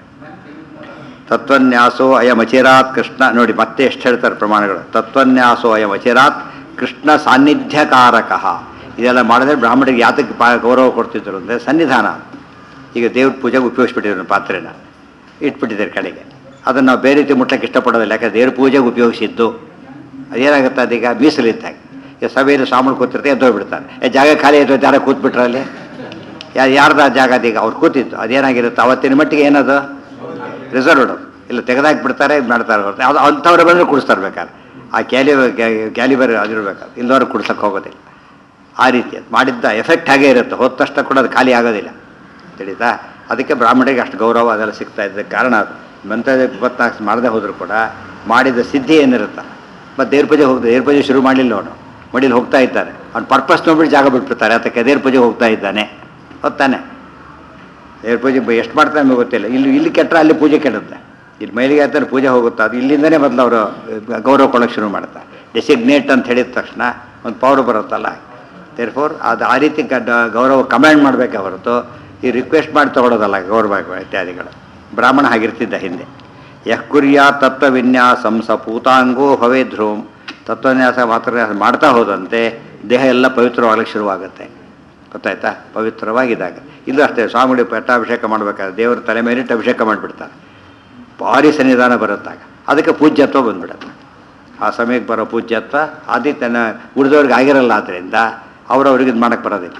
ತತ್ವನ್ಯಾಸೋ ಅಯಂ ಅಚಿರಾತ್ ಕೃಷ್ಣ ನೋಡಿ ಮತ್ತೆ ಎಷ್ಟು ಹೇಳ್ತಾರೆ ಪ್ರಮಾಣಗಳು ತತ್ವನ್ಯಾಸೋ ಅಯಂ ಅಚಿರಾತ್ ಕೃಷ್ಣ ಸಾನ್ನಿಧ್ಯಕಾರಕ ಇದೆಲ್ಲ ಮಾಡಿದ್ರೆ ಬ್ರಾಹ್ಮಣರಿಗೆ ಯಾತಕ್ಕೆ ಪಾ ಗೌರವ ಕೊಡ್ತಿದ್ರು ಅಂದರೆ ಸನ್ನಿಧಾನ ಈಗ ದೇವ್ರ ಪೂಜೆಗೆ ಉಪಯೋಗಿಸ್ಬಿಟ್ಟಿದ್ರು ಪಾತ್ರೆನ ಇಟ್ಬಿಟ್ಟಿದ್ದಾರೆ ಕಡೆಗೆ ಅದನ್ನು ನಾವು ಬೇರೆ ರೀತಿ ಮುಟ್ಲಕ್ಕೆ ಇಷ್ಟಪಡೋದಿಲ್ಲ ಯಾಕಂದ್ರೆ ದೇವ್ರ ಪೂಜೆಗೆ ಉಪಯೋಗಿಸಿದ್ದು ಅದೇನಾಗುತ್ತೆ ಅದೀಗ ಮೀಸಲಿದ್ದಾಗ ಈಗ ಸಭೆಯಲ್ಲಿ ಸಾಮಾನು ಕೂತಿರ್ತಾರೆ ಎದ್ದು ಹೋಗ್ಬಿಡ್ತಾರೆ ಏ ಜಾಗ ಖಾಲಿ ಎದ್ದು ಯಾರ ಕೂತ್ಬಿಟ್ರೆ ಅಲ್ಲಿ ಯಾರು ಯಾರ್ದು ಆ ಜಾಗ ಅದೀಗ ಅವ್ರು ಕೂತಿದ್ದು ಅದೇನಾಗಿರುತ್ತೆ ಅವತ್ತಿನ ಮಟ್ಟಿಗೆ ಏನದು ರಿಸರ್ವ್ಡ್ ಇಲ್ಲ ತೆಗೆದಾಕ್ಬಿಡ್ತಾರೆ ಇದು ಮಾಡ್ತಾರೆ ಹೊರತು ಅದು ಅಂಥವ್ರ ಬಂದರೆ ಕುಡಿಸ್ತಾರೆ ಬೇಕಾದ್ರೆ ಆ ಕ್ಯಾಲಿ ಕ್ಯಾಲಿಬರ್ ಅದಿರ್ಬೇಕಾದ್ರೆ ಇಲ್ಲದವ್ರು ಕುಡ್ಸಕ್ಕೆ ಹೋಗೋದಿಲ್ಲ ಆ ರೀತಿ ಅದು ಮಾಡಿದ್ದ ಎಫೆಕ್ಟ್ ಹಾಗೇ ಇರುತ್ತೆ ಹೋದ ತಕ್ಷಣ ಕೂಡ ಅದು ಖಾಲಿ ಆಗೋದಿಲ್ಲ ತಿಳಿತಾ ಅದಕ್ಕೆ ಬ್ರಾಹ್ಮಣರಿಗೆ ಅಷ್ಟು ಗೌರವ ಅದೆಲ್ಲ ಸಿಗ್ತಾ ಇದ್ದಕ್ಕೆ ಕಾರಣ ಅದು ಮಂತ್ರದ ಇಪ್ಪತ್ನಾಲ್ಕು ಮಾಡದೆ ಹೋದರೂ ಕೂಡ ಮಾಡಿದ ಸಿದ್ಧಿ ಏನಿರುತ್ತೆ ಮತ್ತು ದೇವ್ರ ಪೂಜೆ ಹೋಗ್ತದೆ ದೇವ್ರ ಪೂಜೆ ಶುರು ಮಾಡಲಿಲ್ಲ ಅವನು ಮಡಿಲಿ ಹೋಗ್ತಾ ಇದ್ದಾನೆ ಅವ್ನು ಪರ್ಪಸ್ ನೋಡ್ಬಿಟ್ಟು ಜಾಗ ಬಿಟ್ಬಿಡ್ತಾರೆ ಅದಕ್ಕೆ ದೇವ್ರ ಪೂಜೆ ಹೋಗ್ತಾ ಇದ್ದಾನೆ ಹೊತ್ತಾನೆ ದೇವ್ರ ಪೂಜೆ ಎಷ್ಟು ಮಾಡ್ತಾರೆ ನಮಗೆ ಗೊತ್ತಿಲ್ಲ ಇಲ್ಲಿ ಇಲ್ಲಿ ಕೆಟ್ಟರೆ ಅಲ್ಲಿ ಪೂಜೆ ಕೆಡುತ್ತೆ ಇಲ್ಲಿ ಮೈಲಿಗೆ ಆಯ್ತಾರೆ ಪೂಜೆ ಹೋಗುತ್ತೆ ಅದು ಇಲ್ಲಿಂದನೇ ಮೊದಲು ಅವರು ಗೌರವ ಕೊಡೋಕ್ಕೆ ಶುರು ಮಾಡ್ತಾರೆ ಡೆಸಿಗ್ನೇಟ್ ಅಂತ ಹೇಳಿದ ತಕ್ಷಣ ಒಂದು ಪೌರು ಬರುತ್ತಲ್ಲ ದೇರ್ ಫೋರ್ ಅದು ಆ ರೀತಿ ಗಡ್ಡ- ಗೌರವ ಕಮ್ಯಾಂಡ್ ಮಾಡಬೇಕೆ ಹೊರತು ಈ ರಿಕ್ವೆಸ್ಟ್ ಮಾಡಿ ತಗೊಳ್ಳೋದಲ್ಲ ಗೌರವ ಇತ್ಯಾದಿಗಳು ಬ್ರಾಹ್ಮಣ ಹಾಗಿರ್ತಿದ್ದ ಹಿಂದೆ ಯಃ ಕುರ್ಯಾ ತತ್ವವಿನ್ಯಾಸಂ ಸ ಪೂತಾಂಗೋ ಭವೇ ಧ್ರುವಂ ತತ್ವನ್ಯಾಸ ಮಾತ್ರ ಮಾಡ್ತಾ ಹೋದಂತೆ ದೇಹ ಎಲ್ಲ ಪವಿತ್ರವಾಗಲಿಕ್ಕೆ ಶುರುವಾಗುತ್ತೆ ಗೊತ್ತಾಯ್ತಾ ಪವಿತ್ರವಾಗಿದ್ದಾಗ ಇದು ಅಷ್ಟೇ ಸ್ವಾಮಿಗಳು ಪಟ್ಟಾಭಿಷೇಕ ಮಾಡಬೇಕಾದ್ರೆ ದೇವರ ತಲೆ ಮೇಲಿಟ್ಟು ಅಭಿಷೇಕ ಮಾಡಿಬಿಡ್ತಾರೆ ಭಾರಿ ಸನ್ನಿಧಾನ ಬರುತ್ತಾಗ ಅದಕ್ಕೆ ಪೂಜ್ಯತ್ವ ಬಂದ್ಬಿಡುತ್ತೆ ಆ ಸಮಯಕ್ಕೆ ಬರೋ ಪೂಜ್ಯತ್ವ ಆದಿತ್ಯನ ಉಳಿದವ್ರಿಗೆ ಆಗಿರಲ್ಲ ಆದ್ದರಿಂದ ಅವರವ್ರಿಗೆ ಇದು ಮಾಡೋಕ್ಕೆ ಬರೋದಿಲ್ಲ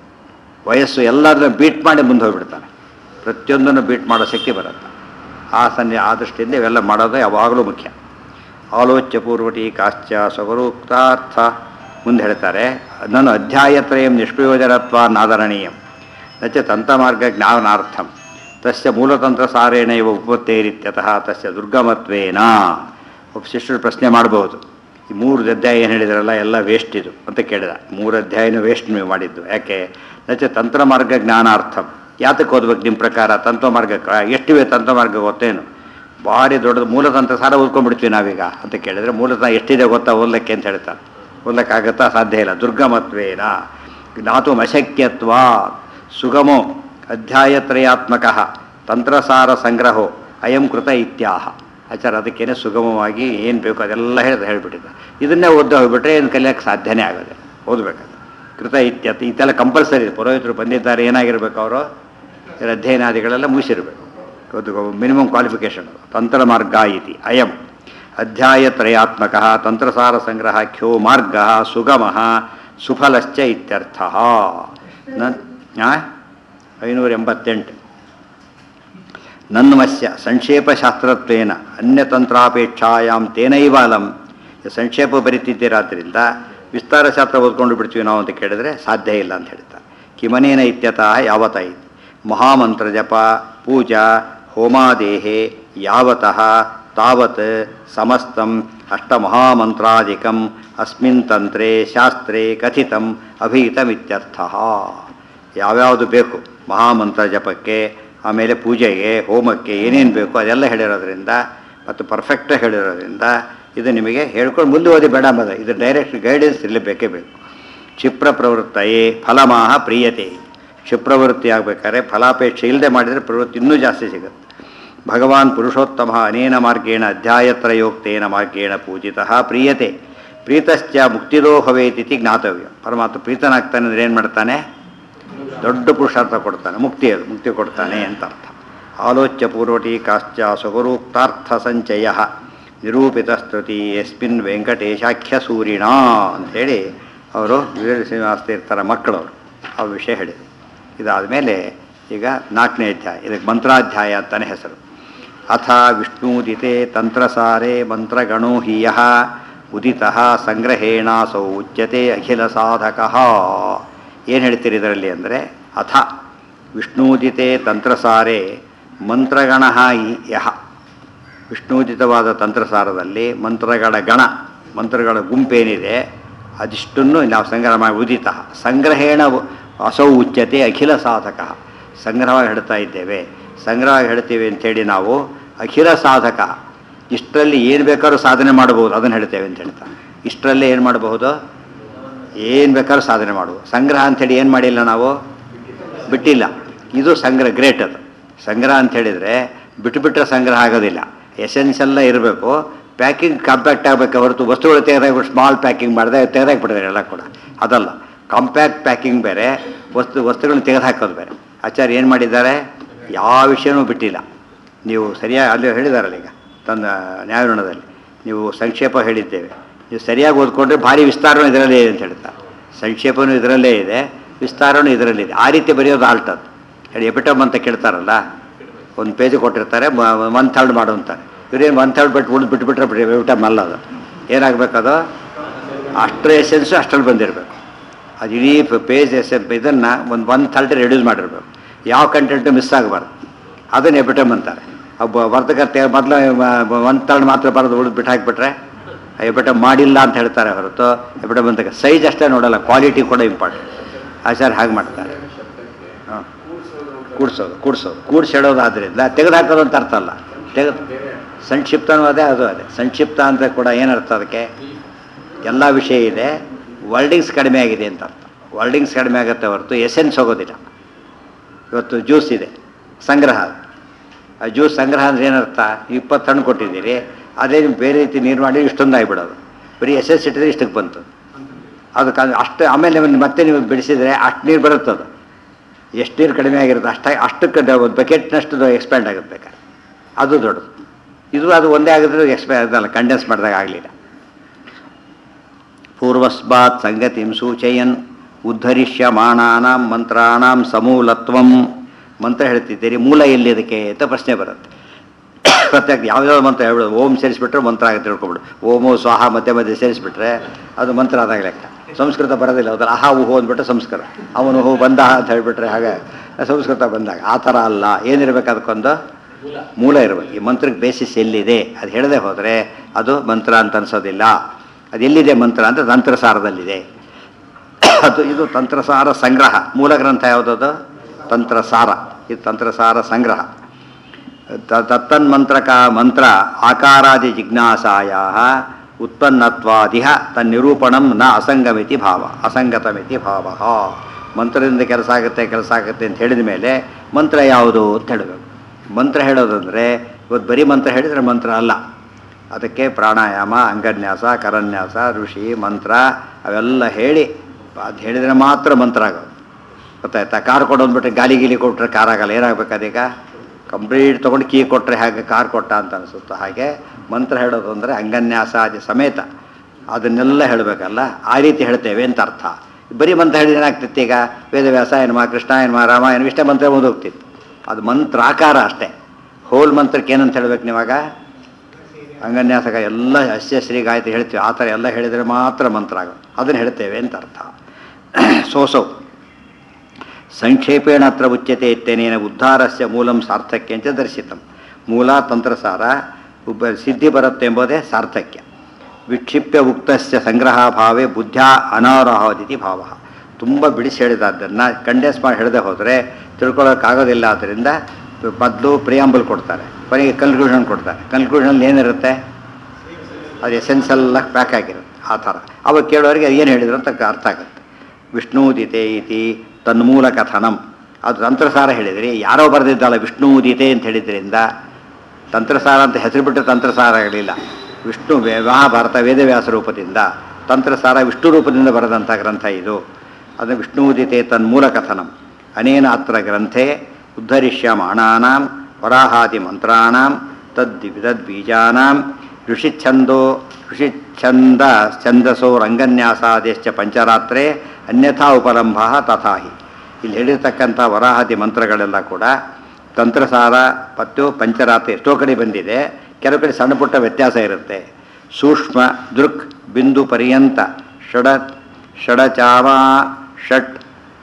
ವಯಸ್ಸು ಎಲ್ಲದನ್ನ ಬೀಟ್ ಮಾಡಿ ಮುಂದೆ ಹೋಗ್ಬಿಡ್ತಾನೆ ಪ್ರತಿಯೊಂದನ್ನು ಬೀಟ್ ಮಾಡೋ ಶಕ್ತಿ ಬರುತ್ತೆ ಆ ಸನ್ನಿ ಆ ದೃಷ್ಟಿಯಿಂದ ಇವೆಲ್ಲ ಮಾಡೋದು ಯಾವಾಗಲೂ ಮುಖ್ಯ ಆಲೋಚ್ಯ ಪೂರ್ವಟಿ ಕಾಶ್ಚ ಸ್ವಗರೂಕ್ತಾರ್ಥ ಮುಂದೆ ಹೇಳ್ತಾರೆ ನಾನು ಅಧ್ಯಾಯತ್ರಯಂ ನಿಷ್ಪ್ರಯೋಜನತ್ವ ನಾದರಣೀಯಂ ನಚ ತಂತ್ರಮಾರ್ಗ ಜ್ಞಾನಾರ್ಥಂ ತಸ್ಯ ಮೂಲತಂತ್ರ ಸಾರೇಣ ಇವ ಉಪತ್ತೇರಿತ್ಯತಃ ತಸ್ಯ ದುರ್ಗಮತ್ವೇನ ಒಬ್ಬ ಶಿಷ್ಯರು ಪ್ರಶ್ನೆ ಮಾಡ್ಬೋದು ಈ ಮೂರು ಅಧ್ಯಾಯ ಏನು ಹೇಳಿದ್ರಲ್ಲ ಎಲ್ಲ ವೇಸ್ಟ್ ಇದು ಅಂತ ಕೇಳಿದ ಮೂರು ಅಧ್ಯಾಯನೂ ವೇಸ್ಟ್ ನೀವು ಮಾಡಿದ್ದು ಯಾಕೆ ನಚ ತಂತ್ರಮಾರ್ಗ ಜ್ಞಾನಾರ್ಥಂ ಯಾತಕ್ಕೆ ಓದ್ಬೇಕು ನಿಮ್ಮ ಪ್ರಕಾರ ತಂತ್ರಮಾರ್ಗ ಎಷ್ಟಿವೆ ತಂತ್ರಮಾರ್ಗ ಗೊತ್ತೇನು ಭಾರಿ ದೊಡ್ಡದು ಮೂಲತಂತ್ರ ಸಾರ ಓದ್ಕೊಂಡ್ಬಿಡ್ತೀವಿ ನಾವೀಗ ಅಂತ ಕೇಳಿದ್ರೆ ಮೂಲತಃ ಎಷ್ಟಿದೆ ಗೊತ್ತಾ ಓದ್ಲಿಕ್ಕೆ ಅಂತ ಹೇಳ್ತಾರೆ ಓದ್ಲಿಕ್ಕಾಗತ್ತಾ ಸಾಧ್ಯ ಇಲ್ಲ ದುರ್ಗಮತ್ವೇನ ಜ್ಞಾತು ಅಶಕ್ಯತ್ವ ಸುಗಮೋ ಅಧ್ಯಾಯತ್ರಯಾತ್ಮಕ ತಂತ್ರಸಾರ ಸಂಗ್ರಹೋ ಅಯಂ ಕೃತ ಇತ್ಯಾಹ ಆಚಾರ ಅದಕ್ಕೇನೆ ಸುಗಮವಾಗಿ ಏನು ಬೇಕು ಅದೆಲ್ಲ ಹೇಳಿ ಹೇಳ್ಬಿಟ್ಟಿದ್ದ ಇದನ್ನೇ ಓದ್ದೆ ಹೋಗ್ಬಿಟ್ರೆ ಏನು ಕಲಿಯೋಕ್ಕೆ ಸಾಧ್ಯನೇ ಆಗೋದಿಲ್ಲ ಓದಬೇಕಾದ್ರೆ ಕೃತ ಇತ್ಯತ್ ಇದೆಲ್ಲ ಕಂಪಲ್ಸರಿ ಪುರೋಹಿತರು ಬಂದಿದ್ದಾರೆ ಏನಾಗಿರ್ಬೇಕು ಅವರು ಇದರ ಅಧ್ಯಯನಾದಿಗಳೆಲ್ಲ ಮುಗಿಸಿರ್ಬೇಕು ಅದು ಮಿನಿಮಮ್ ಕ್ವಾಲಿಫಿಕೇಷನ್ ತಂತ್ರ ಮಾರ್ಗ ಇತಿ ಅಯಂ ಅಧ್ಯಾಯತ್ರಯಾತ್ಮಕ ತಂತ್ರಸಾರ ಸಂಗ್ರಹ ಖ್ಯೋ ಮಾರ್ಗ ಸುಗಮ ಸುಫಲಶ್ಚ ಇತ್ಯರ್ಥ ನ ಐನೂರ ಎಂಬತ್ತೆಂಟು ನನ್ಮಸ್ಯ ಸಂಕ್ಷೇಪಶಾಸ್ತ್ರತ್ವೇನ ಅನ್ಯತಂತ್ರಾಪೇಕ್ಷಾಯಾಮ್ ತೇನೈವ ಅಲಂ ಇದು ಸಂಕ್ಷೇಪ ಬರಿತಿದ್ದೀರಾದ್ರಿಂದ ವಿಸ್ತಾರ ಶಾಸ್ತ್ರ ಓದ್ಕೊಂಡು ಬಿಡ್ತೀವಿ ನಾವು ಅಂತ ಕೇಳಿದ್ರೆ ಸಾಧ್ಯ ಇಲ್ಲ ಅಂತ ಹೇಳ್ತಾರೆ ಕಿಮನೇನ ಇತ್ಯತಃ ಯಾವತ ಇತಿ ಮಹಾಮಂತ್ರ ಜಪ ಪೂಜಾ ಹೋಮಾದೇಹೆ ಯಾವತಃ ತಾವತ್ ಸಮಸ್ತಂ ಅಷ್ಟಮಹಾಮಂತ್ರಾದಿಕಂ ಅಸ್ಮಿನ್ ತಂತ್ರೆ ಶಾಸ್ತ್ರೆ ಕಥಿತಂ ಅಭೀತಮಿತ್ಯರ್ಥಃ ಯಾವ್ಯಾವುದು ಬೇಕು ಮಹಾಮಂತ್ರ ಜಪಕ್ಕೆ ಆಮೇಲೆ ಪೂಜೆಗೆ ಹೋಮಕ್ಕೆ ಏನೇನು ಬೇಕು ಅದೆಲ್ಲ ಹೇಳಿರೋದ್ರಿಂದ ಮತ್ತು ಪರ್ಫೆಕ್ಟಾಗಿ ಹೇಳಿರೋದ್ರಿಂದ ಇದು ನಿಮಗೆ ಹೇಳ್ಕೊಂಡು ಮುಂದೆ ಓದಿ ಬೇಡ ಅಂಬದ ಇದು ಡೈರೆಕ್ಟ್ ಗೈಡೆನ್ಸ್ ಇಲ್ಲಿ ಬೇಕೇ ಬೇಕು ಕ್ಷಿಪ್ರ ಪ್ರವೃತ್ತಯೇ ಫಲಮಾಹ ಪ್ರಿಯತೆ ಕ್ಷಿಪ್ರವೃತ್ತಿ ಆಗಬೇಕಾದ್ರೆ ಫಲಾಪೇಕ್ಷೆ ಇಲ್ಲದೆ ಮಾಡಿದರೆ ಪ್ರವೃತ್ತಿ ಇನ್ನೂ ಜಾಸ್ತಿ ಸಿಗುತ್ತೆ ಭಗವಾನ್ ಪುರುಷೋತ್ತಮ ಅನೇನ ಮಾರ್ಗೇಣ ಅಧ್ಯಾಯತ್ರಯೋಕ್ತೇನ ಮಾರ್ಗೇಣ ಪೂಜಿತಃ ಪ್ರೀಯತೆ ಪ್ರೀತಶ್ಚ ಮುಕ್ತಿದೋ ಭವೇತಿತಿ ಜ್ಞಾತವ್ಯ ಪರಮಾತ್ಮ ಪ್ರೀತನಾಗ್ತಾನೆ ಅಂದ್ರೆ ಏನು ಮಾಡ್ತಾನೆ ದೊಡ್ಡ ಪುರುಷಾರ್ಥ ಕೊಡ್ತಾನೆ ಮುಕ್ತಿ ಅದು ಮುಕ್ತಿ ಕೊಡ್ತಾನೆ ಅಂತ ಅರ್ಥ ಆಲೋಚ್ಯ ಪೂರ್ವಟೀಕಾಶ್ಚ ಸುಗರೂಕ್ತಾರ್ಥ ಸಂಚಯ ನಿರೂಪಿತ ಸ್ತುತಿ ಯಸ್ಮಿನ್ ವೆಂಕಟೇಶಾಖ್ಯ ಸೂರಿಣ ಅಂಥೇಳಿ ಅವರು ವೀರ ಶ್ರೀನಿವಾಸ ತೀರ್ಥರ ಮಕ್ಕಳವರು ಆ ವಿಷಯ ಹೇಳಿದರು ಇದಾದ ಮೇಲೆ ಈಗ ನಾಲ್ಕನೇ ಅಧ್ಯಾಯ ಇದಕ್ಕೆ ಮಂತ್ರಾಧ್ಯಾಯ ಅಂತಲೇ ಹೆಸರು ಅಥ ವಿಷ್ಣೂದಿತೆ ತಂತ್ರಸಾರೆ ಮಂತ್ರಗಣೋ ಹೀಯ ಉದಿತ ಸಂಗ್ರಹೇಣಾಸೌ ಉಚ್ಯತೆ ಅಖಿಲ ಸಾಧಕ ಏನು ಹೇಳ್ತೀರಿ ಇದರಲ್ಲಿ ಅಂದರೆ ಅಥ ವಿಷ್ಣೂದಿತೆ ತಂತ್ರಸಾರೆ ಮಂತ್ರಗಣ ಯಹ ವಿಷ್ಣೂದಿತವಾದ ತಂತ್ರಸಾರದಲ್ಲಿ ಮಂತ್ರಗಳ ಗಣ ಮಂತ್ರಗಳ ಗುಂಪೇನಿದೆ ಅದಿಷ್ಟನ್ನು ನಾವು ಸಂಗ್ರಹ ಮಾಡಿ ಉದಿತ ಸಂಗ್ರಹೇಣ ಅಸೌ ಉಚ್ಯತೆ ಅಖಿಲ ಸಾಧಕ ಸಂಗ್ರಹವಾಗಿ ಹೇಳ್ತಾ ಇದ್ದೇವೆ ಸಂಗ್ರಹವಾಗಿ ಹೇಳ್ತೀವಿ ಅಂಥೇಳಿ ನಾವು ಅಖಿಲ ಸಾಧಕ ಇಷ್ಟರಲ್ಲಿ ಏನು ಬೇಕಾದ್ರೂ ಸಾಧನೆ ಮಾಡಬಹುದು ಅದನ್ನು ಹೇಳ್ತೇವೆ ಅಂತ ಹೇಳ್ತಾ ಇಷ್ಟರಲ್ಲೇ ಏನು ಮಾಡಬಹುದು ಏನು ಬೇಕಾದ್ರೂ ಸಾಧನೆ ಮಾಡುವುದು ಸಂಗ್ರಹ ಅಂಥೇಳಿ ಏನು ಮಾಡಿಲ್ಲ ನಾವು ಬಿಟ್ಟಿಲ್ಲ ಇದು ಸಂಗ್ರಹ ಗ್ರೇಟ್ ಅದು ಸಂಗ್ರಹ ಅಂತ ಹೇಳಿದರೆ ಬಿಟ್ಟುಬಿಟ್ರೆ ಸಂಗ್ರಹ ಆಗೋದಿಲ್ಲ ಎಸೆನ್ಷೆಲ್ಲ ಇರಬೇಕು ಪ್ಯಾಕಿಂಗ್ ಕಾಂಪ್ಯಾಕ್ಟ್ ಆಗಬೇಕು ಹೊರತು ವಸ್ತುಗಳು ತೆಗೆದಾಗ್ಬಿಟ್ಟು ಸ್ಮಾಲ್ ಪ್ಯಾಕಿಂಗ್ ಮಾಡಿದೆ ತೆಗೆದಾಕ್ಬಿಟ್ಟಿದ್ದಾರೆ ಎಲ್ಲ ಕೂಡ ಅದಲ್ಲ ಕಾಂಪ್ಯಾಕ್ಟ್ ಪ್ಯಾಕಿಂಗ್ ಬೇರೆ ವಸ್ತು ವಸ್ತುಗಳನ್ನ ತೆಗೆದುಹಾಕೋದು ಬೇರೆ ಆಚಾರ್ಯ ಏನು ಮಾಡಿದ್ದಾರೆ ಯಾವ ವಿಷಯನೂ ಬಿಟ್ಟಿಲ್ಲ ನೀವು ಸರಿಯಾಗಿ ಅಲ್ಲಿ ಹೇಳಿದಾರಲ್ಲ ಈಗ ತನ್ನ ನ್ಯಾಯಋಣದಲ್ಲಿ ನೀವು ಸಂಕ್ಷೇಪ ಹೇಳಿದ್ದೇವೆ ನೀವು ಸರಿಯಾಗಿ ಓದ್ಕೊಂಡ್ರೆ ಭಾರಿ ವಿಸ್ತಾರನೂ ಇದರಲ್ಲೇ ಇದೆ ಅಂತ ಹೇಳ್ತಾರೆ ಸಂಕ್ಷೇಪನೂ ಇದರಲ್ಲೇ ಇದೆ ವಿಸ್ತಾರನೂ ಇದರಲ್ಲಿದೆ ಆ ರೀತಿ ಬರೆಯೋದು ಆಲ್ಟ್ ಅದು ಹೇಳಿ ಎಪಿಟಮ್ ಅಂತ ಕೇಳ್ತಾರಲ್ಲ ಒಂದು ಪೇಜ್ ಕೊಟ್ಟಿರ್ತಾರೆ ಒನ್ ಥರ್ಡ್ ಮಾಡು ಅಂತಾರೆ ಇವ್ರೇನು ಒನ್ ಥರ್ಡ್ ಬಿಟ್ಟು ಉಳಿದು ಬಿಟ್ಬಿಟ್ರೆ ಬಿಡಿ ಎಪಿಟಮ್ ಅಲ್ಲ ಅದು ಏನಾಗಬೇಕದು ಅಷ್ಟರ ಎಸೆನ್ಸು ಅಷ್ಟರಲ್ಲಿ ಬಂದಿರಬೇಕು ಅದು ಇಡೀ ಪೇಜ್ ಎಸ್ ಇದನ್ನು ಒಂದು ಒನ್ ಥರ್ಡ್ ರೆಡ್ಯೂಸ್ ಮಾಡಿರ್ಬೇಕು ಯಾವ ಕಂಟೆಂಟು ಮಿಸ್ ಆಗಬಾರ್ದು ಅದನ್ನು ಎಪಿಟಮ್ ಅಂತಾರೆ ಒಬ್ಬ ವರ್ತಕರ್ತೆ ಮೊದಲು ಒಂದು ಥರ್ಡ್ ಮಾತ್ರ ಬರೋದು ಉಳಿದು ಬಿಟ್ಟು ಹಾಕಿಬಿಟ್ರೆ ಎಪಿಟಮ್ ಮಾಡಿಲ್ಲ ಅಂತ ಹೇಳ್ತಾರೆ ಹೊರತು ಎಪಿಟಮ್ ಅಂತ ಸೈಜ್ ಅಷ್ಟೇ ನೋಡಲ್ಲ ಕ್ವಾಲಿಟಿ ಕೂಡ ಇಂಪಾರ್ಟೆಂಟ್ ಆಚಾರ್ಯ ಹಾಗೆ ಮಾಡ್ತಾರೆ ಹಾಂ ಕೂಡ್ಸೋದು ಕೂಡ್ಸೋದು ಕೂಡ್ಸಿ ಹೇಳೋದಾದ್ರಿಂದ ತೆಗೆದುಹಾಕೋದು ಅಂತ ಅರ್ಥ ಅಲ್ಲ ತೆಗೆದು ಸಂಕ್ಷಿಪ್ತನೂ ಅದೇ ಅದು ಅದೇ ಸಂಕ್ಷಿಪ್ತ ಅಂದರೆ ಕೂಡ ಏನರ್ಥ ಅದಕ್ಕೆ ಎಲ್ಲ ವಿಷಯ ಇದೆ ವರ್ಡಿಂಗ್ಸ್ ಕಡಿಮೆ ಆಗಿದೆ ಅಂತ ಅರ್ಥ ವರ್ಡಿಂಗ್ಸ್ ಕಡಿಮೆ ಆಗುತ್ತೆ ಹೊರತು ಎಸೆನ್ಸ್ ಹೋಗೋದಿಲ್ಲ ಇವತ್ತು ಜ್ಯೂಸ್ ಇದೆ ಸಂಗ್ರಹ ಆ ಜ್ಯೂಸ್ ಸಂಗ್ರಹ ಅಂದರೆ ಏನರ್ಥ ಇಪ್ಪತ್ತು ಹಣ್ಣು ಕೊಟ್ಟಿದ್ದೀರಿ ಅದೇ ನೀವು ಬೇರೆ ರೀತಿ ನೀರು ಮಾಡಿ ಇಷ್ಟೊಂದು ಆಗಿಬಿಡೋದು ಬರೀ ಎಸೆನ್ಸ್ ಇಟ್ಟಿದ್ರೆ ಇಷ್ಟಕ್ಕೆ ಬಂತು ಅದಕ್ಕೆ ಅದು ಅಷ್ಟು ಆಮೇಲೆ ನೀವು ಮತ್ತೆ ನೀವು ಬಿಡಿಸಿದರೆ ಅಷ್ಟು ನೀರು ಬರುತ್ತೆ ಅದು ಎಷ್ಟು ನೀರು ಕಡಿಮೆ ಆಗಿರುತ್ತೆ ಅಷ್ಟ ಅಷ್ಟಕ್ಕೆ ಒಂದು ಬಕೆಟ್ನಷ್ಟು ಎಕ್ಸ್ಪ್ಯಾಂಡ್ ಆಗುತ್ತೆ ಬೇಕಾದ್ರೆ ಅದು ದೊಡ್ಡದು ಇದು ಅದು ಒಂದೇ ಆಗಿದ್ರೆ ಎಕ್ಸ್ಪೈ ಅದಲ್ಲ ಕಂಡೆನ್ಸ್ ಮಾಡಿದಾಗ ಆಗಲಿಲ್ಲ ಪೂರ್ವಸ್ಮಾತ್ ಸಂಗತಿಂ ಸೂಚಯನ್ ಉದ್ಧರಿಷ್ಯಮಾಣಾನಾಂ ಮಂತ್ರಾಣಾಂ ಸಮೂಲತ್ವಂ ಮಂತ್ರ ಹೇಳ್ತಿದ್ದೀರಿ ಮೂಲ ಎಲ್ಲಿ ಅದಕ್ಕೆ ಅಂತ ಪ್ರಶ್ನೆ ಬರುತ್ತೆ ಪ್ರತ್ಯೇಕ ಯಾವ್ಯಾವ ಮಂತ್ರ ಹೇಳ್ಬಿಡೋದು ಓಂ ಸೇರಿಸ್ಬಿಟ್ರೆ ಮಂತ್ರ ಆಗುತ್ತೆ ತಿಳ್ಕೊಬಿಡು ಓಮೋ ಸ್ವಾಹ ಮಧ್ಯೆ ಮಧ್ಯೆ ಸೇರಿಸ್ಬಿಟ್ರೆ ಅದು ಮಂತ್ರ ಆದಾಗ ಲೆಕ್ಕ ಸಂಸ್ಕೃತ ಬರೋದಿಲ್ಲ ಹೌದಲ್ಲ ಆಹಾ ಊಹೋ ಅಂದ್ಬಿಟ್ರೆ ಸಂಸ್ಕೃತ ಅವನು ಹೋ ಬಂದ ಅಂತ ಹೇಳಿಬಿಟ್ರೆ ಹಾಗೆ ಸಂಸ್ಕೃತ ಬಂದಾಗ ಆ ಥರ ಅಲ್ಲ ಏನಿರ್ಬೇಕು ಅದಕ್ಕೊಂದು ಮೂಲ ಇರಬೇಕು ಈ ಮಂತ್ರಕ್ಕೆ ಬೇಸಿಸ್ ಎಲ್ಲಿದೆ ಅದು ಹೇಳದೆ ಹೋದರೆ ಅದು ಮಂತ್ರ ಅಂತ ಅನ್ಸೋದಿಲ್ಲ ಅದು ಎಲ್ಲಿದೆ ಮಂತ್ರ ಅಂತ ತಂತ್ರಸಾರದಲ್ಲಿದೆ ಅದು ಇದು ತಂತ್ರಸಾರ ಸಂಗ್ರಹ ಮೂಲ ಗ್ರಂಥ ಯಾವುದದು ತಂತ್ರಸಾರ ಇದು ತಂತ್ರಸಾರ ಸಂಗ್ರಹ ತ- ತತ್ತನ್ಮಂತ್ರಕ ಮಂತ್ರ ಆಕಾರಾದಿ ಜಿಜ್ಞಾಸಾಯ ಉತ್ಪನ್ನತ್ವಾದಿಹ ತನ್ನಿರೂಪಣಂ ನ ಅಸಂಗಮಿತಿ ಭಾವ ಅಸಂಗತಮಿತಿ ಭಾವ ಮಂತ್ರದಿಂದ ಕೆಲಸ ಆಗುತ್ತೆ ಕೆಲಸ ಆಗುತ್ತೆ ಅಂತ ಹೇಳಿದ ಮೇಲೆ ಮಂತ್ರ ಯಾವುದು ಅಂತ ಹೇಳಬೇಕು ಮಂತ್ರ ಹೇಳೋದಂದರೆ ಇವತ್ತು ಬರೀ ಮಂತ್ರ ಹೇಳಿದರೆ ಮಂತ್ರ ಅಲ್ಲ ಅದಕ್ಕೆ ಪ್ರಾಣಾಯಾಮ ಅಂಗನ್ಯಾಸ ಕರನ್ಯಾಸ ಋಷಿ ಮಂತ್ರ ಅವೆಲ್ಲ ಹೇಳಿ ಅದು ಹೇಳಿದರೆ ಮಾತ್ರ ಮಂತ್ರ ಆಗೋದು ಗೊತ್ತಾಯ್ತಾ ಕಾರ್ ಕೊಡೋದ್ಬಿಟ್ರೆ ಗಾಲಿ ಗೀಲಿ ಕೊಟ್ಟರೆ ಕಾರ್ ಆಗಲ್ಲ ಏನಾಗಬೇಕು ಅದೀಗ ಕಂಪ್ಲೀಟ್ ತೊಗೊಂಡು ಕೀ ಕೊಟ್ಟರೆ ಹಾಗೆ ಕಾರ್ ಕೊಟ್ಟ ಅಂತ ಅನಿಸುತ್ತೆ ಹಾಗೆ ಮಂತ್ರ ಹೇಳೋದು ಅಂದರೆ ಅಂಗನ್ಯಾಸ ಆದಿ ಸಮೇತ ಅದನ್ನೆಲ್ಲ ಹೇಳಬೇಕಲ್ಲ ಆ ರೀತಿ ಹೇಳ್ತೇವೆ ಅಂತ ಅರ್ಥ ಬರೀ ಮಂತ್ರ ಹೇಳಿದ್ರೆ ಏನಾಗ್ತಿತ್ತು ಈಗ ವೇದವ್ಯಾಸ ಎನ್ಮ ಕೃಷ್ಣ ಎನ್ಮ ರಾಮಾಯಣ ಇಷ್ಟೇ ಮಂತ್ರ ಮುಂದೋಗ್ತಿತ್ತು ಅದು ಮಂತ್ರಾಕಾರ ಅಷ್ಟೇ ಹೋಲ್ ಮಂತ್ರಕ್ಕೆ ಏನಂತ ಹೇಳ್ಬೇಕು ನೀವಾಗ ಅಂಗನ್ಯಾಸಕ ಎಲ್ಲ ಅಸ್ಯ ಶ್ರೀ ಗಾಯತ್ರಿ ಹೇಳ್ತೀವಿ ಆ ಥರ ಎಲ್ಲ ಹೇಳಿದರೆ ಮಾತ್ರ ಮಂತ್ರ ಆಗೋದು ಅದನ್ನು ಹೇಳ್ತೇವೆ ಅಂತ ಅರ್ಥ ಸೋಸೋ ಸಂಕ್ಷೇಪೇಣ ಅತ್ರ ಉಚ್ಯತೆ ಇತ್ತೇನೇನ ಉದ್ಧಾರಸ್ಯ ಮೂಲಂ ಸಾರ್ಥಕ್ಯ ಅಂತ ದರ್ಶಿತಂ ಮೂಲ ತಂತ್ರಸಾರ ಉಬ್ಬ ಸಿದ್ಧಿ ಬರುತ್ತೆ ಎಂಬುದೇ ಸಾರ್ಥಕ್ಯ ವಿಕ್ಷಿಪ್ಯ ಉಕ್ತಸ್ಯ ಸಂಗ್ರಹಾಭಾವೇ ಬುದ್ಧ್ಯ ಅನಾರೋಹದಿತಿ ಭಾವ ತುಂಬ ಬಿಡಿಸಿ ಹೇಳಿದ್ದನ್ನು ಕಂಡೆನ್ಸ್ ಮಾಡಿ ಹೇಳದೆ ಹೋದರೆ ತಿಳ್ಕೊಳ್ಳೋಕ್ಕಾಗೋದಿಲ್ಲ ಆದ್ದರಿಂದ ಮೊದಲು ಪ್ರಿಯಾಂಬಲ್ ಕೊಡ್ತಾರೆ ಕೊನೆಗೆ ಕನ್ಕ್ಲೂಷನ್ ಕೊಡ್ತಾರೆ ಕನ್ಕ್ಲೂಷನಲ್ಲಿ ಏನಿರುತ್ತೆ ಅದು ಎಸೆನ್ಸೆಲ್ಲ ಪ್ಯಾಕ್ ಆಗಿರುತ್ತೆ ಆ ಥರ ಅವಾಗ ಕೇಳೋರಿಗೆ ಏನು ಹೇಳಿದ್ರು ಅಂತ ಅರ್ಥ ಆಗುತ್ತೆ ವಿಷ್ಣೂದಿತೆ ಇತಿ ತನ್ಮೂಲ ಕಥನಂ ಅದು ತಂತ್ರಸಾರ ಹೇಳಿದ್ರಿ ಯಾರೋ ಬರೆದಿದ್ದಲ್ಲ ವಿಷ್ಣೂದಿತೆ ಅಂತ ಹೇಳಿದ್ರಿಂದ ತಂತ್ರಸಾರ ಅಂತ ಹೆಸರು ಬಿಟ್ಟು ತಂತ್ರಸಾರ ಆಗಲಿಲ್ಲ ವಿಷ್ಣು ವೇ- ಮಹಾಭಾರತ ವೇದವ್ಯಾಸ ರೂಪದಿಂದ ತಂತ್ರಸಾರ ವಿಷ್ಣು ರೂಪದಿಂದ ಬರೆದಂಥ ಗ್ರಂಥ ಇದು ಅದು ವಿಷ್ಣೂದಿತೆ ತನ್ಮೂಲ ಕಥನಂ ಅನೇನ ಅತ್ರ ಗ್ರಂಥೆ ಉದ್ಧರಿಷ್ಯಮಾಣಾನಾಂ ವರಾಹಾದಿ ಮಂತ್ರಾಣಾಂ ತದ್ ತದ್ಬೀಜಾನಾಂ ಋಷಿಚ್ಛಂದೋ ಋಷಿಚ್ಛಂದ ಛಂದಸೋ ರಂಗನ್ಯಾಸಾದೇಶ್ಚ ಪಂಚರಾತ್ರೆ ಅನ್ಯಥಾ ಉಪಲಂಭ ತಥಾಹಿ ಇಲ್ಲಿ ಹೇಳಿರ್ತಕ್ಕಂಥ ವರಾಹಾದಿ ಮಂತ್ರಗಳೆಲ್ಲ ಕೂಡ ತಂತ್ರಸಾರ ಮತ್ತು ಪಂಚರಾತ್ರೆ ಎಷ್ಟೋ ಕಡೆ ಬಂದಿದೆ ಕೆಲವು ಕಡೆ ಸಣ್ಣ ಪುಟ್ಟ ವ್ಯತ್ಯಾಸ ಇರುತ್ತೆ ಸೂಕ್ಷ್ಮ ದೃಕ್ ಬಿಂದು ಪರ್ಯಂತ ಷಡ ಷಡಚಾವ ಷಟ್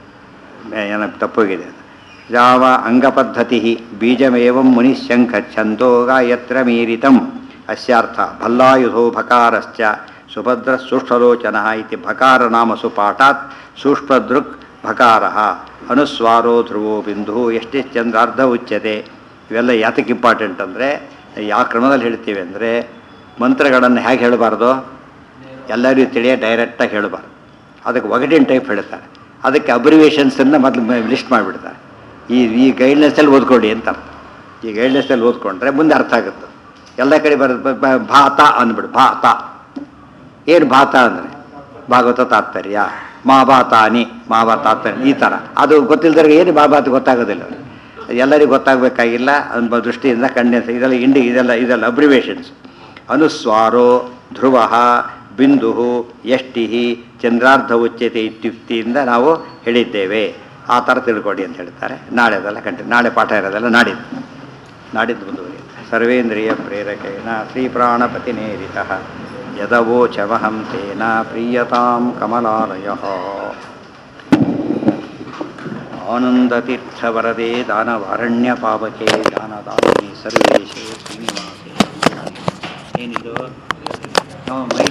ಏನ ತಪ್ಪೋಗಿದೆ ಯಾವ ಅಂಗಪದ್ಧತಿ ಬೀಜಮೇವಂ ಮುನಿಶಂಖ ಛಂದೋ ಗಾಯತ್ರ ಮೀರಿತಂ ಅಸ್ಯಾರ್ಥ ಭಲ್ಲಾಯುಧೋ ಭಕಾರಶ್ಚ ಸುಭದ್ರ ಸೂಕ್ಷ್ಮಲೋಚನ ಇತಿ ಭಕಾರ ನಾಮ ಸುಪಾಠಾತ್ ಸೂಕ್ಷ್ಮದೃಕ್ ಭಕಾರ ಅನುಸ್ವಾರೋ ಧ್ರುವೋ ಬಿಂದು ಎಷ್ಟೆಷ್ಟೆಂದಾರ್ಧ ಉಚ್ಯತೆ ಇವೆಲ್ಲ ಯಾತಕ್ಕೆ ಇಂಪಾರ್ಟೆಂಟ್ ಅಂದರೆ ಯಾವ ಕ್ರಮದಲ್ಲಿ ಹೇಳ್ತೀವಿ ಅಂದರೆ ಮಂತ್ರಗಳನ್ನು ಹೇಗೆ ಹೇಳಬಾರ್ದು ಎಲ್ಲರಿಗೂ ತಿಳಿಯ ಡೈರೆಕ್ಟಾಗಿ ಹೇಳಬಾರ್ದು ಅದಕ್ಕೆ ಒಗಟಿನ ಟೈಪ್ ಹೇಳ್ತಾರೆ ಅದಕ್ಕೆ ಅಬ್ರಿವೇಷನ್ಸನ್ನು ಮೊದಲು ಲಿಸ್ಟ್ ಮಾಡಿಬಿಡ್ತಾರೆ ಈ ಈ ಗೈಡ್ನೆಸ್ಸಲ್ಲಿ ಓದ್ಕೊಳ್ಳಿ ಅಂತ ಅರ್ಥ ಈ ಗೈಡ್ನೆಸ್ಸಲ್ಲಿ ಓದ್ಕೊಂಡ್ರೆ ಮುಂದೆ ಅರ್ಥ ಆಗುತ್ತೆ ಎಲ್ಲ ಕಡೆ ಬರ ಬ- ಬ- ಭಾತ ಅಂದ್ಬಿಡು ಭಾತ ಏನು ಭಾತ ಅಂದರೆ ಭಾಗವತ ತಾತ್ಪರ್ಯ ಮಹಾಭಾತಾನಿ ಮಹಾಭಾರತ ತಾತ್ಪರ್ಯ ಈ ಥರ ಅದು ಗೊತ್ತಿಲ್ಲದ್ರೆ ಏನು ಮಹಾಭಾರತ ಗೊತ್ತಾಗೋದಿಲ್ಲ ಅವ್ರಿಗೆ. ಅದು ಎಲ್ಲರಿಗೂ ಗೊತ್ತಾಗಬೇಕಾಗಿಲ್ಲ ಅನ್ನೋ ದೃಷ್ಟಿಯಿಂದ ಕಂಡೆನ್ಸ್ ಇದೆಲ್ಲ ಇಂಡಿ ಇದೆಲ್ಲ ಇದೆಲ್ಲ ಅಬ್ರಿವೇಷನ್ಸ್ ಅನುಸ್ವಾರೋ ಧ್ರುವ ಬಿಂದು ಯಷ್ಟಿ ಚಂದ್ರಾರ್ಧ ಉಚ್ಯತೆ ಇತ್ಯುಕ್ತಿಯಿಂದ ನಾವು ಹೇಳಿದ್ದೇವೆ ಆ ಥರ ತಿಳ್ಕೊಡಿ ಅಂತ ಹೇಳ್ತಾರೆ ನಾಳೆದೆಲ್ಲ ಕಂಟಿನ್ಯೂ ನಾಳೆ ಪಾಠ ಇರೋದೆಲ್ಲ ನಾಡಿದ್ದು ನಾಡಿದ್ದು ಮುಂದುವರಿಯುತ್ತೆ ಸರ್ವೇಂದ್ರಿಯ ಪ್ರೇರಕೇಣ ಶ್ರೀಪ್ರಾಣಪತಿನೇರಿತ ಯದವೋಚಮಹಂ ತೇನ ಪ್ರೀಯತಾಂ ಕಮಲಾಲಯ ಆನಂದತೀರ್ಥವರದೆ ದಾನವಾರಣ್ಯ ಪಾವಕೆ ದಾನದಾನಿ ಸರ್ವೇಶೇ ಶ್ರೀನಿವಾಸೇ ಏನಿದು ನಾವು ಮೈ